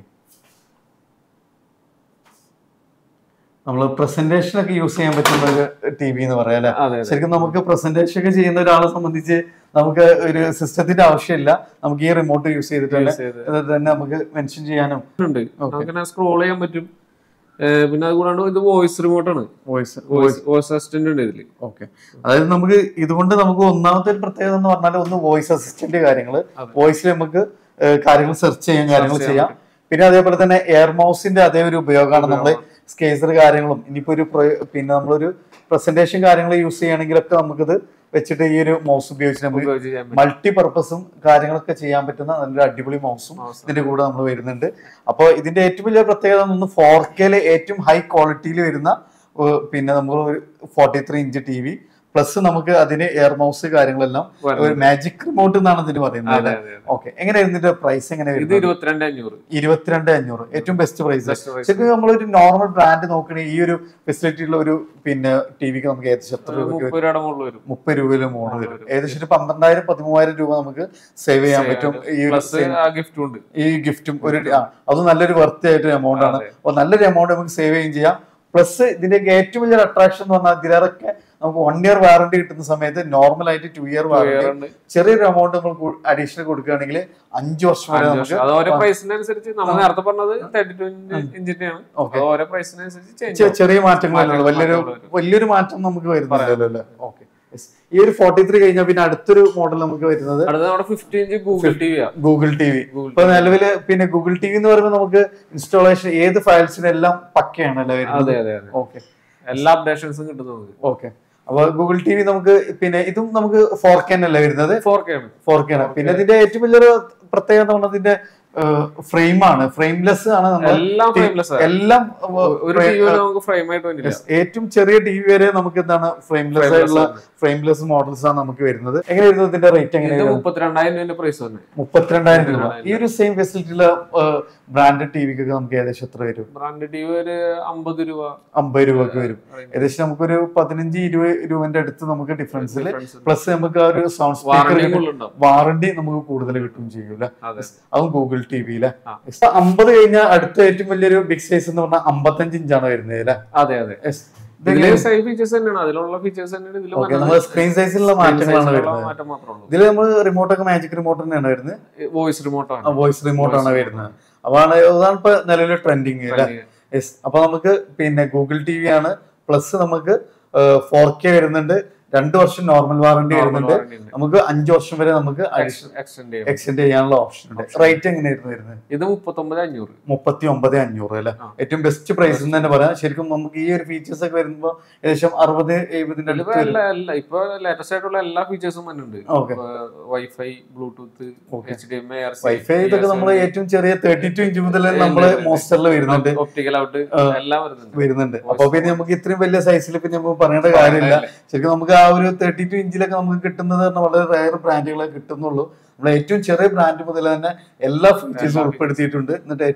നമ്മൾ പ്രസന്റേഷൻ ഒക്കെ യൂസ് ചെയ്യാൻ പറ്റുന്ന ഒരു ടി വി എന്ന് പറയാം അല്ലെ അതെ അതെ ശരിക്കും നമുക്ക് പ്രസന്റേഷൻ ഒക്കെ ചെയ്യുന്ന ഒരാളെ സംബന്ധിച്ച് നമുക്ക് ഒരു സിസ്റ്റത്തിന്റെ ആവശ്യമില്ല നമുക്ക് ഈ റിമോട്ട് യൂസ് ചെയ്തിട്ട് തന്നെ Use ചെയ്ത്. ഇത് തന്നെ നമുക്ക് മെൻഷൻ ചെയ്യാനും ഉണ്ട് നമുക്ക് സ്ക്രോൾ ചെയ്യാൻ പറ്റും ഏഹ് പിന്നെ അത് കൂടാണ്ട് ഇത് വോയിസ് റിമോട്ടാണ് വോയിസ് വോയിസ് വോയിസ് അസിസ്റ്റന്റ് ഉണ്ട് ഇതില് ഓക്കെ അതായത് നമുക്ക് ഇതുകൊണ്ട് നമുക്ക് ഒന്നാമത്തെ ഒരു പ്രത്യേകത എന്ന് പറഞ്ഞാൽ ഒന്ന് വോയിസ് അസിസ്റ്റന്റ് കാര്യങ്ങൾ അതെ. വോയിസിൽ നമുക്ക് ഏഹ്, കാര്യങ്ങൾ സെർച്ച് ചെയ്യാൻ കാര്യങ്ങൾ ചെയ്യാൻ ചെയ്യാം പിന്നെ അതേപോലെ തന്നെ എയർ മൗസിന്റെ അതേ ഒരു ഉപയോഗമാണ് നമ്മൾ സ്കേസർ കാര്യങ്ങളും ഇനിയിപ്പോ ഒരു പ്രയ- പിന്നെ നമ്മളൊരു പ്രസന്റേഷൻ കാര്യങ്ങൾ യൂസ് ചെയ്യുകയാണെങ്കിലൊക്കെ നമുക്കിത് വെച്ചിട്ട് ഈ ഒരു മൗസ് ഉപയോഗിച്ച് നമുക്ക് ഉപയോഗിച്ച് ചെയ്യാൻ പറ്റും മൾട്ടി പർപ്പസും കാര്യങ്ങളൊക്കെ ചെയ്യാൻ പറ്റുന്ന നല്ലൊരു അടിപൊളി മൗസും Mouse. ഇതിന്റെ കൂടെ നമ്മൾ വരുന്നുണ്ട് അപ്പോൾ ഇതിന്റെ ഏറ്റവും വലിയ പ്രത്യേകത ഒന്ന് ഫോർ കെയിലെ ഏറ്റവും ഹൈ ക്വാളിറ്റിയിൽ വരുന്ന ഏഹ്, പിന്നെ നമ്മൾ ഒരു forty three inch T V plus നമുക്ക് അതിന് എയർ മൗസ് കാര്യങ്ങളെല്ലാം വരുന്നുണ്ട്. ഒരു മാജിക് റിമോട്ട് എന്നാണ് ഇതിന് പറയുന്നത് അതെ അല്ലേ അതെ അതെ. ഓക്കെ എങ്ങനെയായിരുന്നു ഇതിന്റെ പ്രൈസ് എങ്ങനെ ഇത് വരുന്നത് ഇരുപത്തിരണ്ട് അഞ്ഞൂറ് ഇരുപത്തിരണ്ട് അഞ്ഞൂറ് ഏറ്റവും ബെസ്റ്റ് പ്രൈസ് Best price. ശരിക്കും നമ്മളൊരു നോർമൽ ബ്രാൻഡ് നോക്കണെങ്കിൽ ഈ ഒരു ഫെസിലിറ്റി ഉള്ള ഒരു പിന്നെ ടി വിക്ക് നമുക്ക് ഏകദേശം എത്ര രൂപയ്ക്ക് വരും? മുപ്പത് രൂപയുടെ മുകളിൽ വരും മുപ്പത് രൂപയിലും മോഡ് വരും ഏകദേശം ഒരു പന്ത്രണ്ടായിരം പതിമൂവായിരം രൂപ നമുക്ക് സേവ് ചെയ്യാൻ പറ്റും ഈ ഒരു പ്ലസ് ആ ഗിഫ്റ്റും ഉണ്ട് ഈ ഗിഫ്റ്റും ഒരു ആ, അത് നല്ലൊരു വർത്തി ആയിട്ടൊരു എമൗണ്ട് ആണ് അതെ. അപ്പോൾ നല്ലൊരു എമൗണ്ട് നമുക്ക് സേവ് ചെയ്യുകയും ചെയ്യാം പ്ലസ് ഇതിന്റെ ഏറ്റവും വലിയൊരു അട്രാക്ഷൻ എന്ന് പറഞ്ഞാൽ ഇതിലൊക്കെ നമുക്ക് വൺ ഇയർ വാറണ്ടി കിട്ടുന്ന സമയത്ത് നോർമൽ ആയിട്ട് ടു ഇയർ വാറണ്ടി ഉണ്ട്. ചെറിയൊരു എമൗണ്ട് നമ്മൾ അഡീഷണൽ കൊടുക്കുകയാണെങ്കിൽ അഞ്ച് വർഷം വരെ അഞ്ച് നമുക്ക് വർഷം. അത് ഓരോ പ്രൈസിനനുസരിച്ച് നമ്മൾ നേരത്തെ പറഞ്ഞത് തേർട്ടി ടു ഇഞ്ചിന്റെയാണ് Okay. അത് ഓരോ പ്രൈസിനനുസരിച്ച് ചേഞ്ച് ചെ- ചെറിയ മാറ്റങ്ങളല്ലേ ഉള്ളൂ. വലിയൊരു മാറ്റങ്ങൾ വരും. വലിയൊരു മാറ്റം നമുക്ക് വരുന്നില്ലല്ലോ അല്ലേ ഓക്കെ ഈ ഒരു ഫോർട്ടി ത്രീ കഴിഞ്ഞാൽ പിന്നെ അടുത്തൊരു മോഡൽ നമുക്ക് വരുന്നത് അടുത്ത നമ്മുടെ fifty inch Google T V ആണ് ഗൂഗിൾ ടി വി Google ഇപ്പൊ നിലവില് പിന്നെ ഗൂഗിൾ ടി വി എന്ന് പറയുമ്പോൾ നമുക്ക് ഇൻസ്റ്റാളേഷൻ ഏത് ഫയൽസിനും എല്ലാം പക്കയാണല്ലേ വരുന്നത് അതെ അതെ അതെ ഓക്കെ എല്ലാ അപ്ഡേഷൻസും കിട്ടും നമുക്ക് ഓക്കെ അപ്പൊ ഗൂഗിൾ ടി വി നമുക്ക് പിന്നെ ഇതും നമുക്ക് ഫോർ കെ അല്ലേ വരുന്നത് ഫോർ കെ ആണ് ഫോർ കെ ആണ് പിന്നെ ഇതിന്റെ ഏറ്റവും വലിയൊരു പ്രത്യേകത എന്ന് പറഞ്ഞാൽ ഇതിന്റെ ഫ്രെയിം ആണ് ഫ്രെയിംലെസ് ആണ് നമ്മൾ എല്ലാം ഫ്രെയിംലെസ് എല്ലാം ഒരു ടി വി നമുക്ക് ഫ്രെയിം ആയിട്ട് വന്നില്ല ഏറ്റവും ചെറിയ ടി വി വരെ നമുക്ക് എന്താണ് ഫ്രെയിംലെസ് Frameless ആയിട്ടുള്ള ആണ്. ഫ്രെയിംലെസ് മോഡൽസ് ആണ് നമുക്ക് വരുന്നത് എങ്ങനെ വരുന്നത് ഇതിന്റെ റേറ്റ് ഇത് എങ്ങനെയാണ് മുപ്പത്തിരണ്ടായിരം രൂപയുടെ പ്രൈസ് തന്നെ മുപ്പത്തിരണ്ടായിരം രൂപ മുപ്പത്തിരണ്ടായിരം ഈ ഒരു സെയിം ഫെസിലിറ്റിയിലെ ബ്രാൻഡഡ് ടി വിക്കൊക്കെ നമുക്ക് ഏകദേശം എത്ര വരും ബ്രാൻഡ് ടി വി ഒരു അമ്പത് രൂപ അമ്പത് രൂപക്ക് വരും ഏകദേശം നമുക്കൊരു പതിനഞ്ച് ഇരുപത് രൂപന്റെ അടുത്ത് നമുക്ക് ഡിഫറൻസിൽ difference ഉണ്ട്. പ്ലസ് നമുക്ക് ആ ഒരു സൗണ്ട് വാറണ്ടിയും സ്പീക്കർ ഉള്ളുണ്ടാവും വാറണ്ടി നമുക്ക് കൂടുതൽ കിട്ടും ചെയ്യൂല അതെ അതും ഗൂഗിൾ ടി വിയിലെ ആ. അമ്പത് കഴിഞ്ഞാൽ അടുത്ത ഏറ്റവും വലിയൊരു ബിഗ് സൈസ് എന്ന് പറഞ്ഞാൽ അമ്പത്തഞ്ച് ഇഞ്ചാണ് വരുന്നത് അല്ലേ അതെ അതെ ഇതില് സെയിം ഫീച്ചേഴ്സ് തന്നെയാണ് അതിലുള്ള ഫീച്ചേഴ്സ് തന്നെയാണ് ഇതിൽ ഓക്കെ നമ്മൾ സ്ക്രീൻ സൈസിലുള്ള മാറ്റങ്ങളാണ് വരുന്നത് മാറ്റം മാത്രമേ ഉള്ളൂ ഇതിൽ നമ്മൾ റിമോട്ടൊക്കെ മാജിക് റിമോട്ട് തന്നെയാണ് വരുന്നത് വോയിസ് റിമോട്ടാണ് വോയിസ് റിമോട്ട് ആണ് വരുന്നത് അതാണ് അതാണ് ഇപ്പൊ നിലവിലെ ട്രെൻഡിങ് അല്ലേ യെസ് അപ്പൊ നമുക്ക് പിന്നെ ഗൂഗിൾ ടി വി ആണ് പ്ലസ് നമുക്ക് ഫോർ കെ വരുന്നുണ്ട് രണ്ട് വർഷം നോർമൽ വാറണ്ടി വരുന്നുണ്ട് നമുക്ക് അഞ്ചു വർഷം വരെ നമുക്ക് എക്സ്റ്റെൻഡ് ചെയ്യും എക്സ്റ്റെൻഡ് ചെയ്യാനുള്ള ഓപ്ഷൻ ഉണ്ട് റേറ്റ് എങ്ങനെയായിരുന്നു വരുന്നത് ഇത് മുപ്പത്തൊമ്പത് അഞ്ഞൂറ് മുപ്പത്തി ഒമ്പത് അഞ്ഞൂറ് അല്ലെ ആ. ഏറ്റവും ബെസ്റ്റ് പ്രൈസ് എന്ന് തന്നെ പറയാം ശരിക്കും നമുക്ക് ഈ ഒരു ഫീച്ചേഴ്സ് ഒക്കെ വരുമ്പോൾ ഏകദേശം അറുപത് എഴുപതിന്റെ ഇതിലിപ്പോ അടുത്ത് വരും എല്ലാ എല്ലാ ഇപ്പൊ ലേറ്റസ്റ്റ് ആയിട്ടുള്ള എല്ലാ ഫീച്ചേഴ്സും വന്നിട്ടുണ്ട് okay wifi Bluetooth Okay. H D M I R wifi ഇതൊക്കെ നമ്മൾ ഏറ്റവും ചെറിയ തേർട്ടി ടു ഇഞ്ച് മുതൽ നമ്മൾ മോസ്റ്ററിൽ വരുന്നുണ്ട് ഒപ്റ്റിക്കൽ ഔട്ട് ആ. എല്ലാം വരുന്നുണ്ട് വരുന്നുണ്ട് അപ്പൊ പിന്നെ നമുക്ക് ഇത്രയും വലിയ സൈസിൽ പിന്നെ നമുക്ക് പറയേണ്ട കാര്യമില്ല ശരിക്കും നമുക്ക് ആ ഒരു തേർട്ടി ടു ഇഞ്ചിലൊക്കെ നമുക്ക് കിട്ടുന്നത് പറഞ്ഞാൽ വളരെ റയർ ബ്രാൻഡുകളെ കിട്ടുന്നുള്ളൂ നമ്മൾ ഏറ്റവും ചെറിയ ബ്രാൻഡ് മുതൽ തന്നെ എല്ലാ ഫീച്ചേഴ്സും എല്ലാ ഉൾപ്പെടുത്തിയിട്ടുണ്ട് എന്നിട്ട് ഏറ്റവും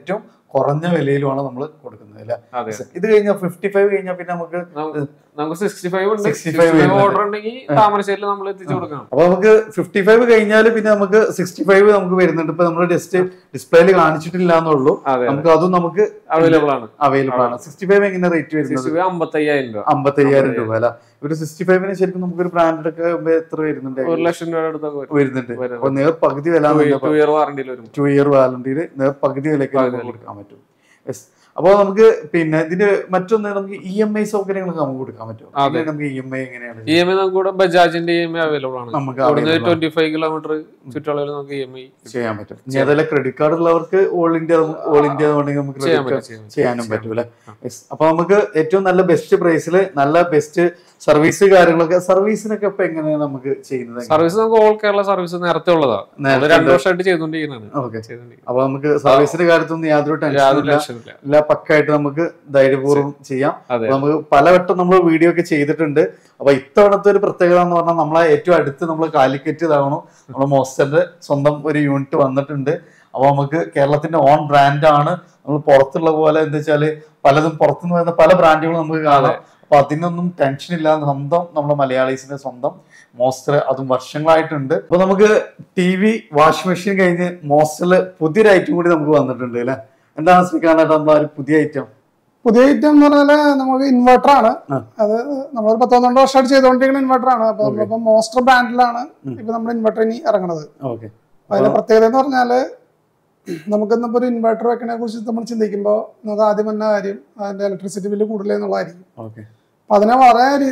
കുറഞ്ഞ വിലയിലുമാണ് നമ്മൾ കൊടുക്കുന്നത് അല്ലെ അതെ ഇത് കഴിഞ്ഞാൽ ഫിഫ്റ്റി ഫൈവ് കഴിഞ്ഞാൽ പിന്നെ നമുക്ക് നമുക്ക് നമുക്ക് സിക്സ്റ്റി ഫൈവ് ഉണ്ട് 65 സിക്സ്റ്റി ഫൈവ് വരുന്നുണ്ട്. ഓർഡർ ഉണ്ടെങ്കിൽ താമരശ്ശേരിയിൽ നമ്മൾ എത്തിച്ചു കൊടുക്കണം അപ്പൊ നമുക്ക് ഫിഫ്റ്റി ഫൈവ് കഴിഞ്ഞാൽ പിന്നെ നമുക്ക് സിക്സ്റ്റി ഫൈവ് നമുക്ക് വരുന്നുണ്ട് ഇപ്പൊ നമ്മൾ ജസ്റ്റ് ഡിസ്പ്ലേയിൽ കാണിച്ചിട്ടില്ല എന്നുള്ളൂ അതെ നമുക്ക് അതും നമുക്ക് അവൈലബിൾ ആണ് അവൈലബിൾ ആണ് സിക്സ്റ്റി ഫൈവ് എങ്ങനെ റേറ്റ് വരുന്നത് സിക്സ്റ്റി ഫൈവ് അമ്പത്തയ്യായിരം രൂപ അമ്പത്തയ്യായിരം രൂപ അല്ല ഒരു സിക്സ്റ്റി ഫൈവിന് ശരിക്കും നമുക്കൊരു ബ്രാൻഡ് ഒക്കെ ആകുമ്പോ എത്ര വരുന്നുണ്ട് ഒരു ലക്ഷം രൂപയുടെ അടുത്തൊക്കെ വരും വരുന്നുണ്ട് വരും. അപ്പൊ നേർ പകുതി വില ടു ഇയർ വാറണ്ടിയിൽ വരും ടു ഇയർ വാലണ്ടിയിൽ നേർ പകുതി വിലയ്ക്ക് നമുക്ക് കൊടുക്കാൻ പറ്റും യെസ് അപ്പോൾ നമുക്ക് പിന്നെ ഇതിന്റെ മറ്റൊന്ന് നമുക്ക് ഇ എം ഐ സൗകര്യങ്ങളൊക്കെ നമുക്ക് കൊടുക്കാൻ പറ്റും അതെ. എങ്ങനെ നമുക്ക് ഇ എം ഐ എങ്ങനെയാണ് ഇ എം ഐ നമുക്ക് ഇവിടെ ബജാജിന്റെ ഇ എം ഐ അവൈലബിൾ ആണ് നമുക്ക് ഇവിടുന്ന് available ആണ്. ട്വന്റി ഫൈവ് കിലോമീറ്റർ ചുറ്റളവിൽ നമുക്ക് ഇ എം ഐ ചെയ്യാൻ പറ്റും ഇനി അതല്ല ക്രെഡിറ്റ് കാർഡ് ഉള്ളവർക്ക് ഓൾ ഇന്ത്യ ഓൾ ഇന്ത്യ വേണമെങ്കിൽ നമുക്ക് ചെയ്യാൻ credit പറ്റും ചെയ്യാൻ card ചെയ്യാനും പറ്റും അല്ലെ അപ്പൊ നമുക്ക് ഏറ്റവും നല്ല ബെസ്റ്റ് പ്രൈസിൽ നല്ല ബെസ്റ്റ് സർവീസ് കാര്യങ്ങളൊക്കെ സർവീസിനൊക്കെ ഇപ്പൊ എങ്ങനെയാണ് നമുക്ക് ചെയ്യുന്നത് സർവീസ് നമുക്ക് ഓൾ കേരള സർവീസ് നേരത്തെ ഉള്ളതാ നമ്മള് രണ്ടു വർഷമായിട്ട് ചെയ്തോണ്ടിരിക്കുന്നതാണ് ഓക്കെ ചെയ്തോണ്ടിരിക്കുന്നത് അപ്പൊ നമുക്ക് സർവീസിന്റെ കാര്യത്തൊന്നും യാതൊരു ടെൻഷനും യാതൊരു ഇല്ല ലക്ഷ്യമില്ല എല്ലാം പക്കായിട്ട് നമുക്ക് ധൈര്യപൂർവ്വം ചെയ്യാം അതെ അപ്പൊ നമുക്ക് പലവട്ടം നമ്മൾ വീഡിയോ ഒക്കെ ചെയ്തിട്ടുണ്ട് അപ്പൊ ഇത്തവണത്തെ ഒരു പ്രത്യേകത എന്ന് പറഞ്ഞാൽ നമ്മളെ ഏറ്റവും അടുത്ത് നമ്മൾ കാലിക്കറ്റ് ഇതാവണം നമ്മുടെ മോസ്റ്ററിന്റെ സ്വന്തം ഒരു യൂണിറ്റ് വന്നിട്ടുണ്ട് അപ്പൊ നമുക്ക് കേരളത്തിന്റെ ഓൺ ബ്രാൻഡാണ് നമ്മൾ പുറത്തുള്ള പോലെ എന്താ വെച്ചാല് പലതും പുറത്തുനിന്ന് വരുന്ന പല ബ്രാൻഡുകളും നമുക്ക് കാണാം അപ്പൊ അതിനൊന്നും ടെൻഷൻ ഇല്ലാതെ സ്വന്തം നമ്മുടെ മലയാളീസിന്റെ സ്വന്തം മോസ്റ്റർ അതും വർഷങ്ങളായിട്ടുണ്ട് അപ്പൊ നമുക്ക് ടി വി വാഷിംഗ് മെഷീൻ കഴിഞ്ഞ് മോസ്റ്ററിൽ പുതിയൊരു ഐറ്റം കൂടി നമുക്ക് വന്നിട്ടുണ്ട് അല്ലെ എന്താണ് ശ്രീകാന്തായിട്ട് നമ്മൾ ആ ഒരു പുതിയ ഐറ്റം പുതിയ ഐറ്റം എന്ന് പറഞ്ഞാല് നമുക്ക് ഇൻവെർട്ടർ ആണ് ആ. അത് നമ്മളൊരു പത്ത് പന്ത്രണ്ട് വർഷമായിട്ട് ചെയ്തുകൊണ്ടിരിക്കുന്ന ഇൻവെർട്ടർ ആണ് അപ്പൊ നമ്മളിപ്പോ മോസ്റ്റർ ബ്രാൻഡിലാണ് ഇപ്പൊ നമ്മുടെ ഇൻവെർട്ടർ ഇനി ഇറങ്ങുന്നത് ഓക്കെ അപ്പൊ അതിന്റെ പ്രത്യേകത എന്ന് പറഞ്ഞാല് നമുക്ക് ഇന്നിപ്പോ ഒരു ഇൻവെർട്ടർ വെക്കണെ കുറിച്ച് നമ്മൾ ചിന്തിക്കുമ്പോൾ നമുക്ക് ആദ്യം വന്ന കാര്യം അതിന്റെ ഇലക്ട്രിസിറ്റി ബില്ല് കൂടുതൽ എന്നുള്ളതായിരിക്കും ഓക്കെ അപ്പൊ അതിനെ വളരെ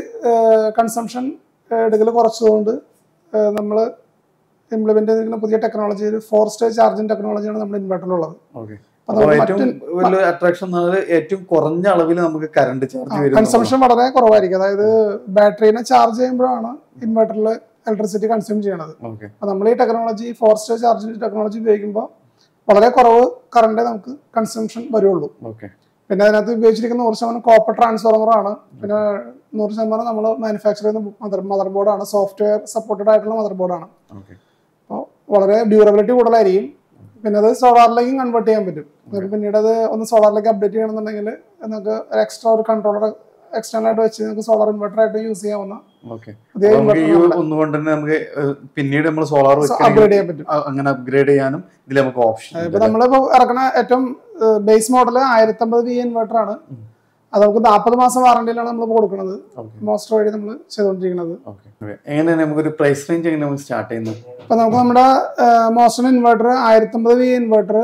കൺസംഷൻ എടുക്കൽ കുറച്ചതുകൊണ്ട് നമ്മൾ ഇംപ്ലിമെന്റ് ചെയ്തിരിക്കുന്ന പുതിയ ടെക്നോളജി ഫോർ സ്റ്റേജ് ചാർജിങ് ടെക്നോളജിയാണ് നമ്മുടെ ഇൻവെർട്ടറിലുള്ളത് ഓക്കെ അപ്പൊ അപ്പൊ നമുക്ക് ഏറ്റവും വലിയ അട്രാക്ഷൻ ഏറ്റവും കുറഞ്ഞ അളവിൽ നമുക്ക് കറണ്ട് ചാർജ് വരും കൺസംഷൻ വളരെ കുറവായിരിക്കും അതായത് ബാറ്ററീനെ ചാർജ് ചെയ്യുമ്പോഴാണ് ഇൻവെർട്ടറിൽ ഇലക്ട്രിസിറ്റി കൺസ്യൂം ചെയ്യണത് ഓക്കെ അപ്പൊ നമ്മൾ ഈ technology four stage charging technology ഉപയോഗിക്കുമ്പോൾ വളരെ കുറവ് കറണ്ടേ നമുക്ക് കൺസംഷൻ വരുള്ളൂ ഓക്കെ പിന്നെ അതിനകത്ത് ഉപയോഗിച്ചിരിക്കുന്ന നൂറ് ശതമാനം കോപ്പർ ട്രാൻസ്ഫോർമർ ആണ് പിന്നെ നൂറ് ശതമാനം നമ്മൾ മാനുഫാക്ചർ ചെയ്യുന്ന മദർ മദർ ബോർഡാണ് സോഫ്റ്റ്വെയർ സപ്പോർട്ടഡ് ആയിട്ടുള്ള മദർ ബോർഡാണ് ഓക്കെ അപ്പോൾ വളരെ ഡ്യൂറബിലിറ്റി കൂടുതലായിരിക്കും പിന്നെ അത് സോളാറിലേക്കും കൺവേർട്ട് ചെയ്യാൻ പറ്റും നമുക്ക് പിന്നീട് അത് ഒന്ന് സോളാറിലേക്ക് അപ്ഡേറ്റ് ചെയ്യണമെന്നുണ്ടെങ്കിൽ നമുക്ക് എക്സ്ട്രാ ഒരു കൺട്രോളർ എക്സ്റ്റേണൽ ആയിട്ട് വെച്ച് നമുക്ക് സോളാർ ഇൻവെർട്ടർ ആയിട്ട് യൂസ് ചെയ്യാവുന്ന ഓക്കെ പുതിയ നമുക്ക് ഈ ഇൻവെർട്ടർ ഒന്നുകൊണ്ട് തന്നെ നമുക്ക് ഏഹ്, പിന്നീട് നമ്മൾ സോളാർ അപ്ഗ്രേഡ് ചെയ്യാൻ പറ്റും അങ്ങനെ അപ്ഗ്രേഡ് ചെയ്യാനും ഇതിൽ നമുക്ക് ഓപ്ഷൻ ഇപ്പൊ നമ്മളിപ്പോ ഇറക്കുന്ന ഏറ്റവും ബേസ് മോഡൽ ആയിരത്തമ്പത് വി ഇൻവെർട്ടർ ആണ് അത് നമുക്ക് നാൽപ്പത് മാസം വാറണ്ടിയിലാണ് നമ്മൾ കൊടുക്കുന്നത് ഓക്കെ മോസ്റ്റർ വഴി നമ്മൾ ചെയ്തുകൊണ്ടിരിക്കുന്നത് ഓക്കെ എങ്ങനെയാണ് നമുക്കൊരു പ്രൈസ് റേഞ്ച് എങ്ങനെ നമുക്ക് സ്റ്റാർട്ട് ചെയ്യുന്നത് ഇപ്പൊ നമുക്ക് നമ്മുടെ മോസ്റ്റർ ഇൻവെർട്ടർ ആയിരത്തമ്പത് V inverter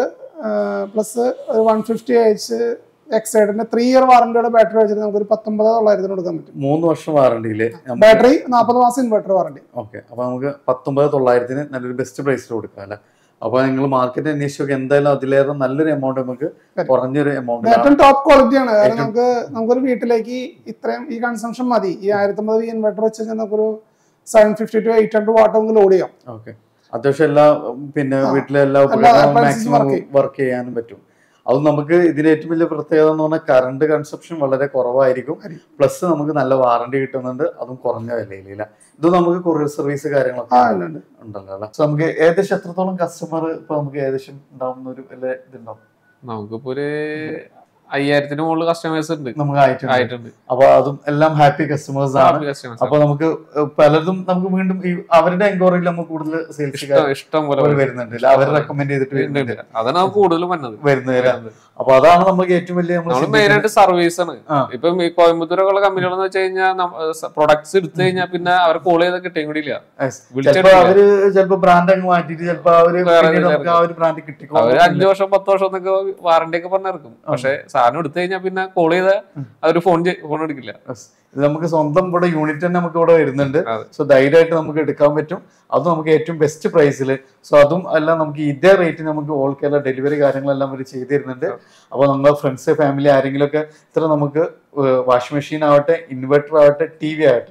plus one fifty H എക്സൈഡിന്റെ ത്രീ ഇയർ വാറണ്ടിയുടെ ബാറ്ററി വെച്ചിട്ട് നമുക്ക് ഒരു പത്തൊമ്പത് തൊള്ളായിരത്തിന് കൊടുക്കാൻ പറ്റും മൂന്ന് വർഷം വാറണ്ടിയില് ബാറ്ററി നാൽപ്പത് മാസം ഇൻവെർട്ടർ വാറണ്ടി ഓക്കെ അപ്പൊ നമുക്ക് പത്തൊമ്പത് തൊള്ളായിരത്തിന് നല്ലൊരു ബെസ്റ്റ് പ്രൈസിൽ കൊടുക്കാം അല്ലെ അപ്പൊ നിങ്ങൾ മാർക്കറ്റ് അന്വേഷിച്ചൊക്കെ എന്തായാലും അതിലേറെ നല്ലൊരു എമൗണ്ട് നമുക്ക് കുറഞ്ഞൊരു എമൗണ്ട് ഏറ്റവും ടോപ്പ് ക്വാളിറ്റി ആണ് കാരണം നമുക്ക് നമുക്കൊരു വീട്ടിലേക്ക് ഇത്രയും ഈ കൺസംഷൻ മതി ഈ ആയിരത്തമ്പത് വി ഇൻവെർട്ടർ വെച്ച് കഴിഞ്ഞാൽ നമുക്കൊരു seven fifty to eight hundred watt നമുക്ക് ലോഡ് ചെയ്യാം ഓക്കെ അത്യാവശ്യം എല്ലാ ഉം, പിന്നെ ആ, വീട്ടിലെ എല്ലാ എല്ലാ ഉപകരണങ്ങളും appliances മാക്സിമം work ചെയ്യും. വർക്ക് ചെയ്യാനും പറ്റും അത് നമുക്ക് ഇതിന് ഏറ്റവും വലിയ പ്രത്യേകത എന്ന് പറഞ്ഞാൽ കറണ്ട് കൺസപ്ഷൻ വളരെ കുറവായിരിക്കും ആയിരിക്കും. പ്ലസ് നമുക്ക് നല്ല വാറണ്ടി കിട്ടുന്നുണ്ട് അതും കുറഞ്ഞ വിലയിൽ ഇല്ല ഇത് നമുക്ക് കൊറിയർ സർവീസ് കാര്യങ്ങളൊക്കെ ആ ഉണ്ട്, ഉണ്ട്. ഉണ്ടല്ലോ അല്ലേ So നമുക്ക് ഏകദേശം എത്രത്തോളം കസ്റ്റമർ ഇപ്പൊ നമുക്ക് ഏകദേശം ഉണ്ടാവുന്ന ഒരു വല്ല ഇതുണ്ടാവും നമുക്കിപ്പോ ഒരു അയ്യായിരത്തിന് മുകളിൽ കസ്റ്റമേഴ്സ് ഉണ്ട് നമുക്ക് ആയിട്ടുണ്ട് ആയിട്ടുണ്ട് അപ്പൊ അതും എല്ലാം ഹാപ്പി കസ്റ്റമേഴ്സ് ആണ് കസ്റ്റമേഴ്സ് അപ്പൊ നമുക്ക് പലതും നമുക്ക് വീണ്ടും ഈ അവരുടെ എൻക്വയറിയിൽ നമുക്ക് കൂടുതൽ സെയിൽസ് ഇഷ്ടം ഇഷ്ടം പോലെ വരുന്നുണ്ട് ഇല്ല, അവർ റെക്കമെൻഡ് ചെയ്തിട്ട് ഉണ്ട്, വരുന്നുണ്ട് ഉണ്ട്. അതാണ് നമുക്ക് കൂടുതലും വന്നത് വരുന്നത് അപ്പൊ അതാണ് നമുക്ക് ഏറ്റവും വലിയ നമ്മൾ നമ്മൾ മെയിൻ ആയിട്ട് സർവീസ് ആണ് ആ. ഇപ്പം ഈ കോയമ്പത്തൂരൊക്കെ ഉള്ള കമ്പനികൾ എന്ന് വെച്ച് കഴിഞ്ഞാൽ പ്രൊഡക്ട്സ് എടുത്തു കഴിഞ്ഞാൽ പിന്നെ അവർ കോൾ ചെയ്ത് കിട്ടിയും കൂടി ഇല്ല ചിലപ്പോ വിളിച്ചെടുക്കില്ല. അവര് ചിലപ്പോ ബ്രാൻഡ് അങ്ങ് മാറ്റിട്ട് ചിലപ്പോ അവര് വേറെ പിന്നീട് വേറെ നമുക്ക് ആ ഒരു ബ്രാൻഡ് കിട്ടിക്കോ അവര് അഞ്ചു വർഷം പത്ത് വർഷം എന്നൊക്കെ വാറണ്ടി ഒക്കെ പറഞ്ഞിറക്കും പക്ഷെ സാധനം എടുത്തു കഴിഞ്ഞാൽ പിന്നെ കോൾ ചെയ്ത അവര് ഫോൺ ഫോൺ എടുക്കില്ല ഇത് നമുക്ക് സ്വന്തം ഇവിടെ യൂണിറ്റ് തന്നെ നമുക്ക് ഇവിടെ വരുന്നുണ്ട് അതെ. സോ ധൈര്യമായിട്ട് നമുക്ക് എടുക്കാൻ പറ്റും അതും നമുക്ക് ഏറ്റവും ബെസ്റ്റ് പ്രൈസിൽ സോ അതും എല്ലാം നമുക്ക് ഇതേ റേറ്റ് നമുക്ക് ഓൾ കേരള ഡെലിവറി കാര്യങ്ങളെല്ലാം അവർ ചെയ്തു തരുന്നുണ്ട് അപ്പോൾ നമ്മുടെ ഫ്രണ്ട്സ് ഫാമിലി ആരെങ്കിലും ഒക്കെ ഇത്ര നമുക്ക് വാഷിംഗ് മെഷീൻ ആവട്ടെ ഇൻവെർട്ടർ ആവട്ടെ ടി വി ആവട്ടെ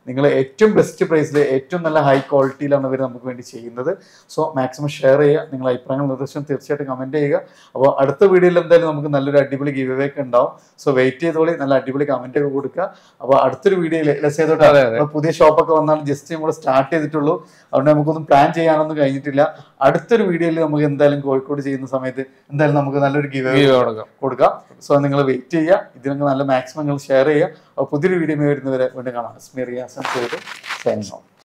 നിങ്ങൾ ഏറ്റവും ബെസ്റ്റ് പ്രൈസിൽ ഏറ്റവും നല്ല ഹൈ ക്വാളിറ്റിയിലാണ് ഇവർ നമുക്ക് വേണ്ടി ചെയ്യുന്നത് സോ മാക്സിമം ഷെയർ ചെയ്യുക നിങ്ങളുടെ അഭിപ്രായങ്ങൾ നിർദ്ദേശം തീർച്ചയായിട്ടും കമന്റ് ചെയ്യുക അപ്പോൾ അടുത്ത വീഡിയോയിൽ എന്തായാലും നമുക്ക് നല്ലൊരു അടിപൊളി ഗിവ് അവേ ഒക്കെ ഉണ്ടാവും സോ വെയിറ്റ് ചെയ്തോളി നല്ല അടിപൊളി കമന്റ് ഒക്കെ കൊടുക്കുക അപ്പോൾ അടുത്തൊരു വീഡിയോയിൽ ലെസ് ചെയ്തോട്ടെ അതെ, അതെ. നമ്മള് പുതിയ ഷോപ്പൊക്കെ വന്നാൽ ജസ്റ്റ് നമ്മൾ സ്റ്റാർട്ട് ചെയ്തിട്ടുള്ളൂ അതുകൊണ്ട് നമുക്കൊന്നും പ്ലാൻ ചെയ്യാനൊന്നും കഴിഞ്ഞിട്ടില്ല അടുത്തൊരു വീഡിയോയിൽ നമുക്ക് എന്തായാലും കോഴിക്കോട് ചെയ്യുന്ന സമയത്ത് എന്തായാലും നമുക്ക് നല്ലൊരു ഗിവ് Give കൊടുക്കാം. കൊടുക്കാം സോ നിങ്ങൾ വെയിറ്റ് ചെയ്യുക ഇതിനൊക്കെ നല്ല മാക്സിമം നിങ്ങൾ ഷെയർ ചെയ്യുക അപ്പോൾ പുതിയൊരു വീഡിയോ വരുന്നവരെ വീണ്ടും കാണാം സ്മിറിയാസം ചെയ്ത് സൈനിങ് ഓഫ്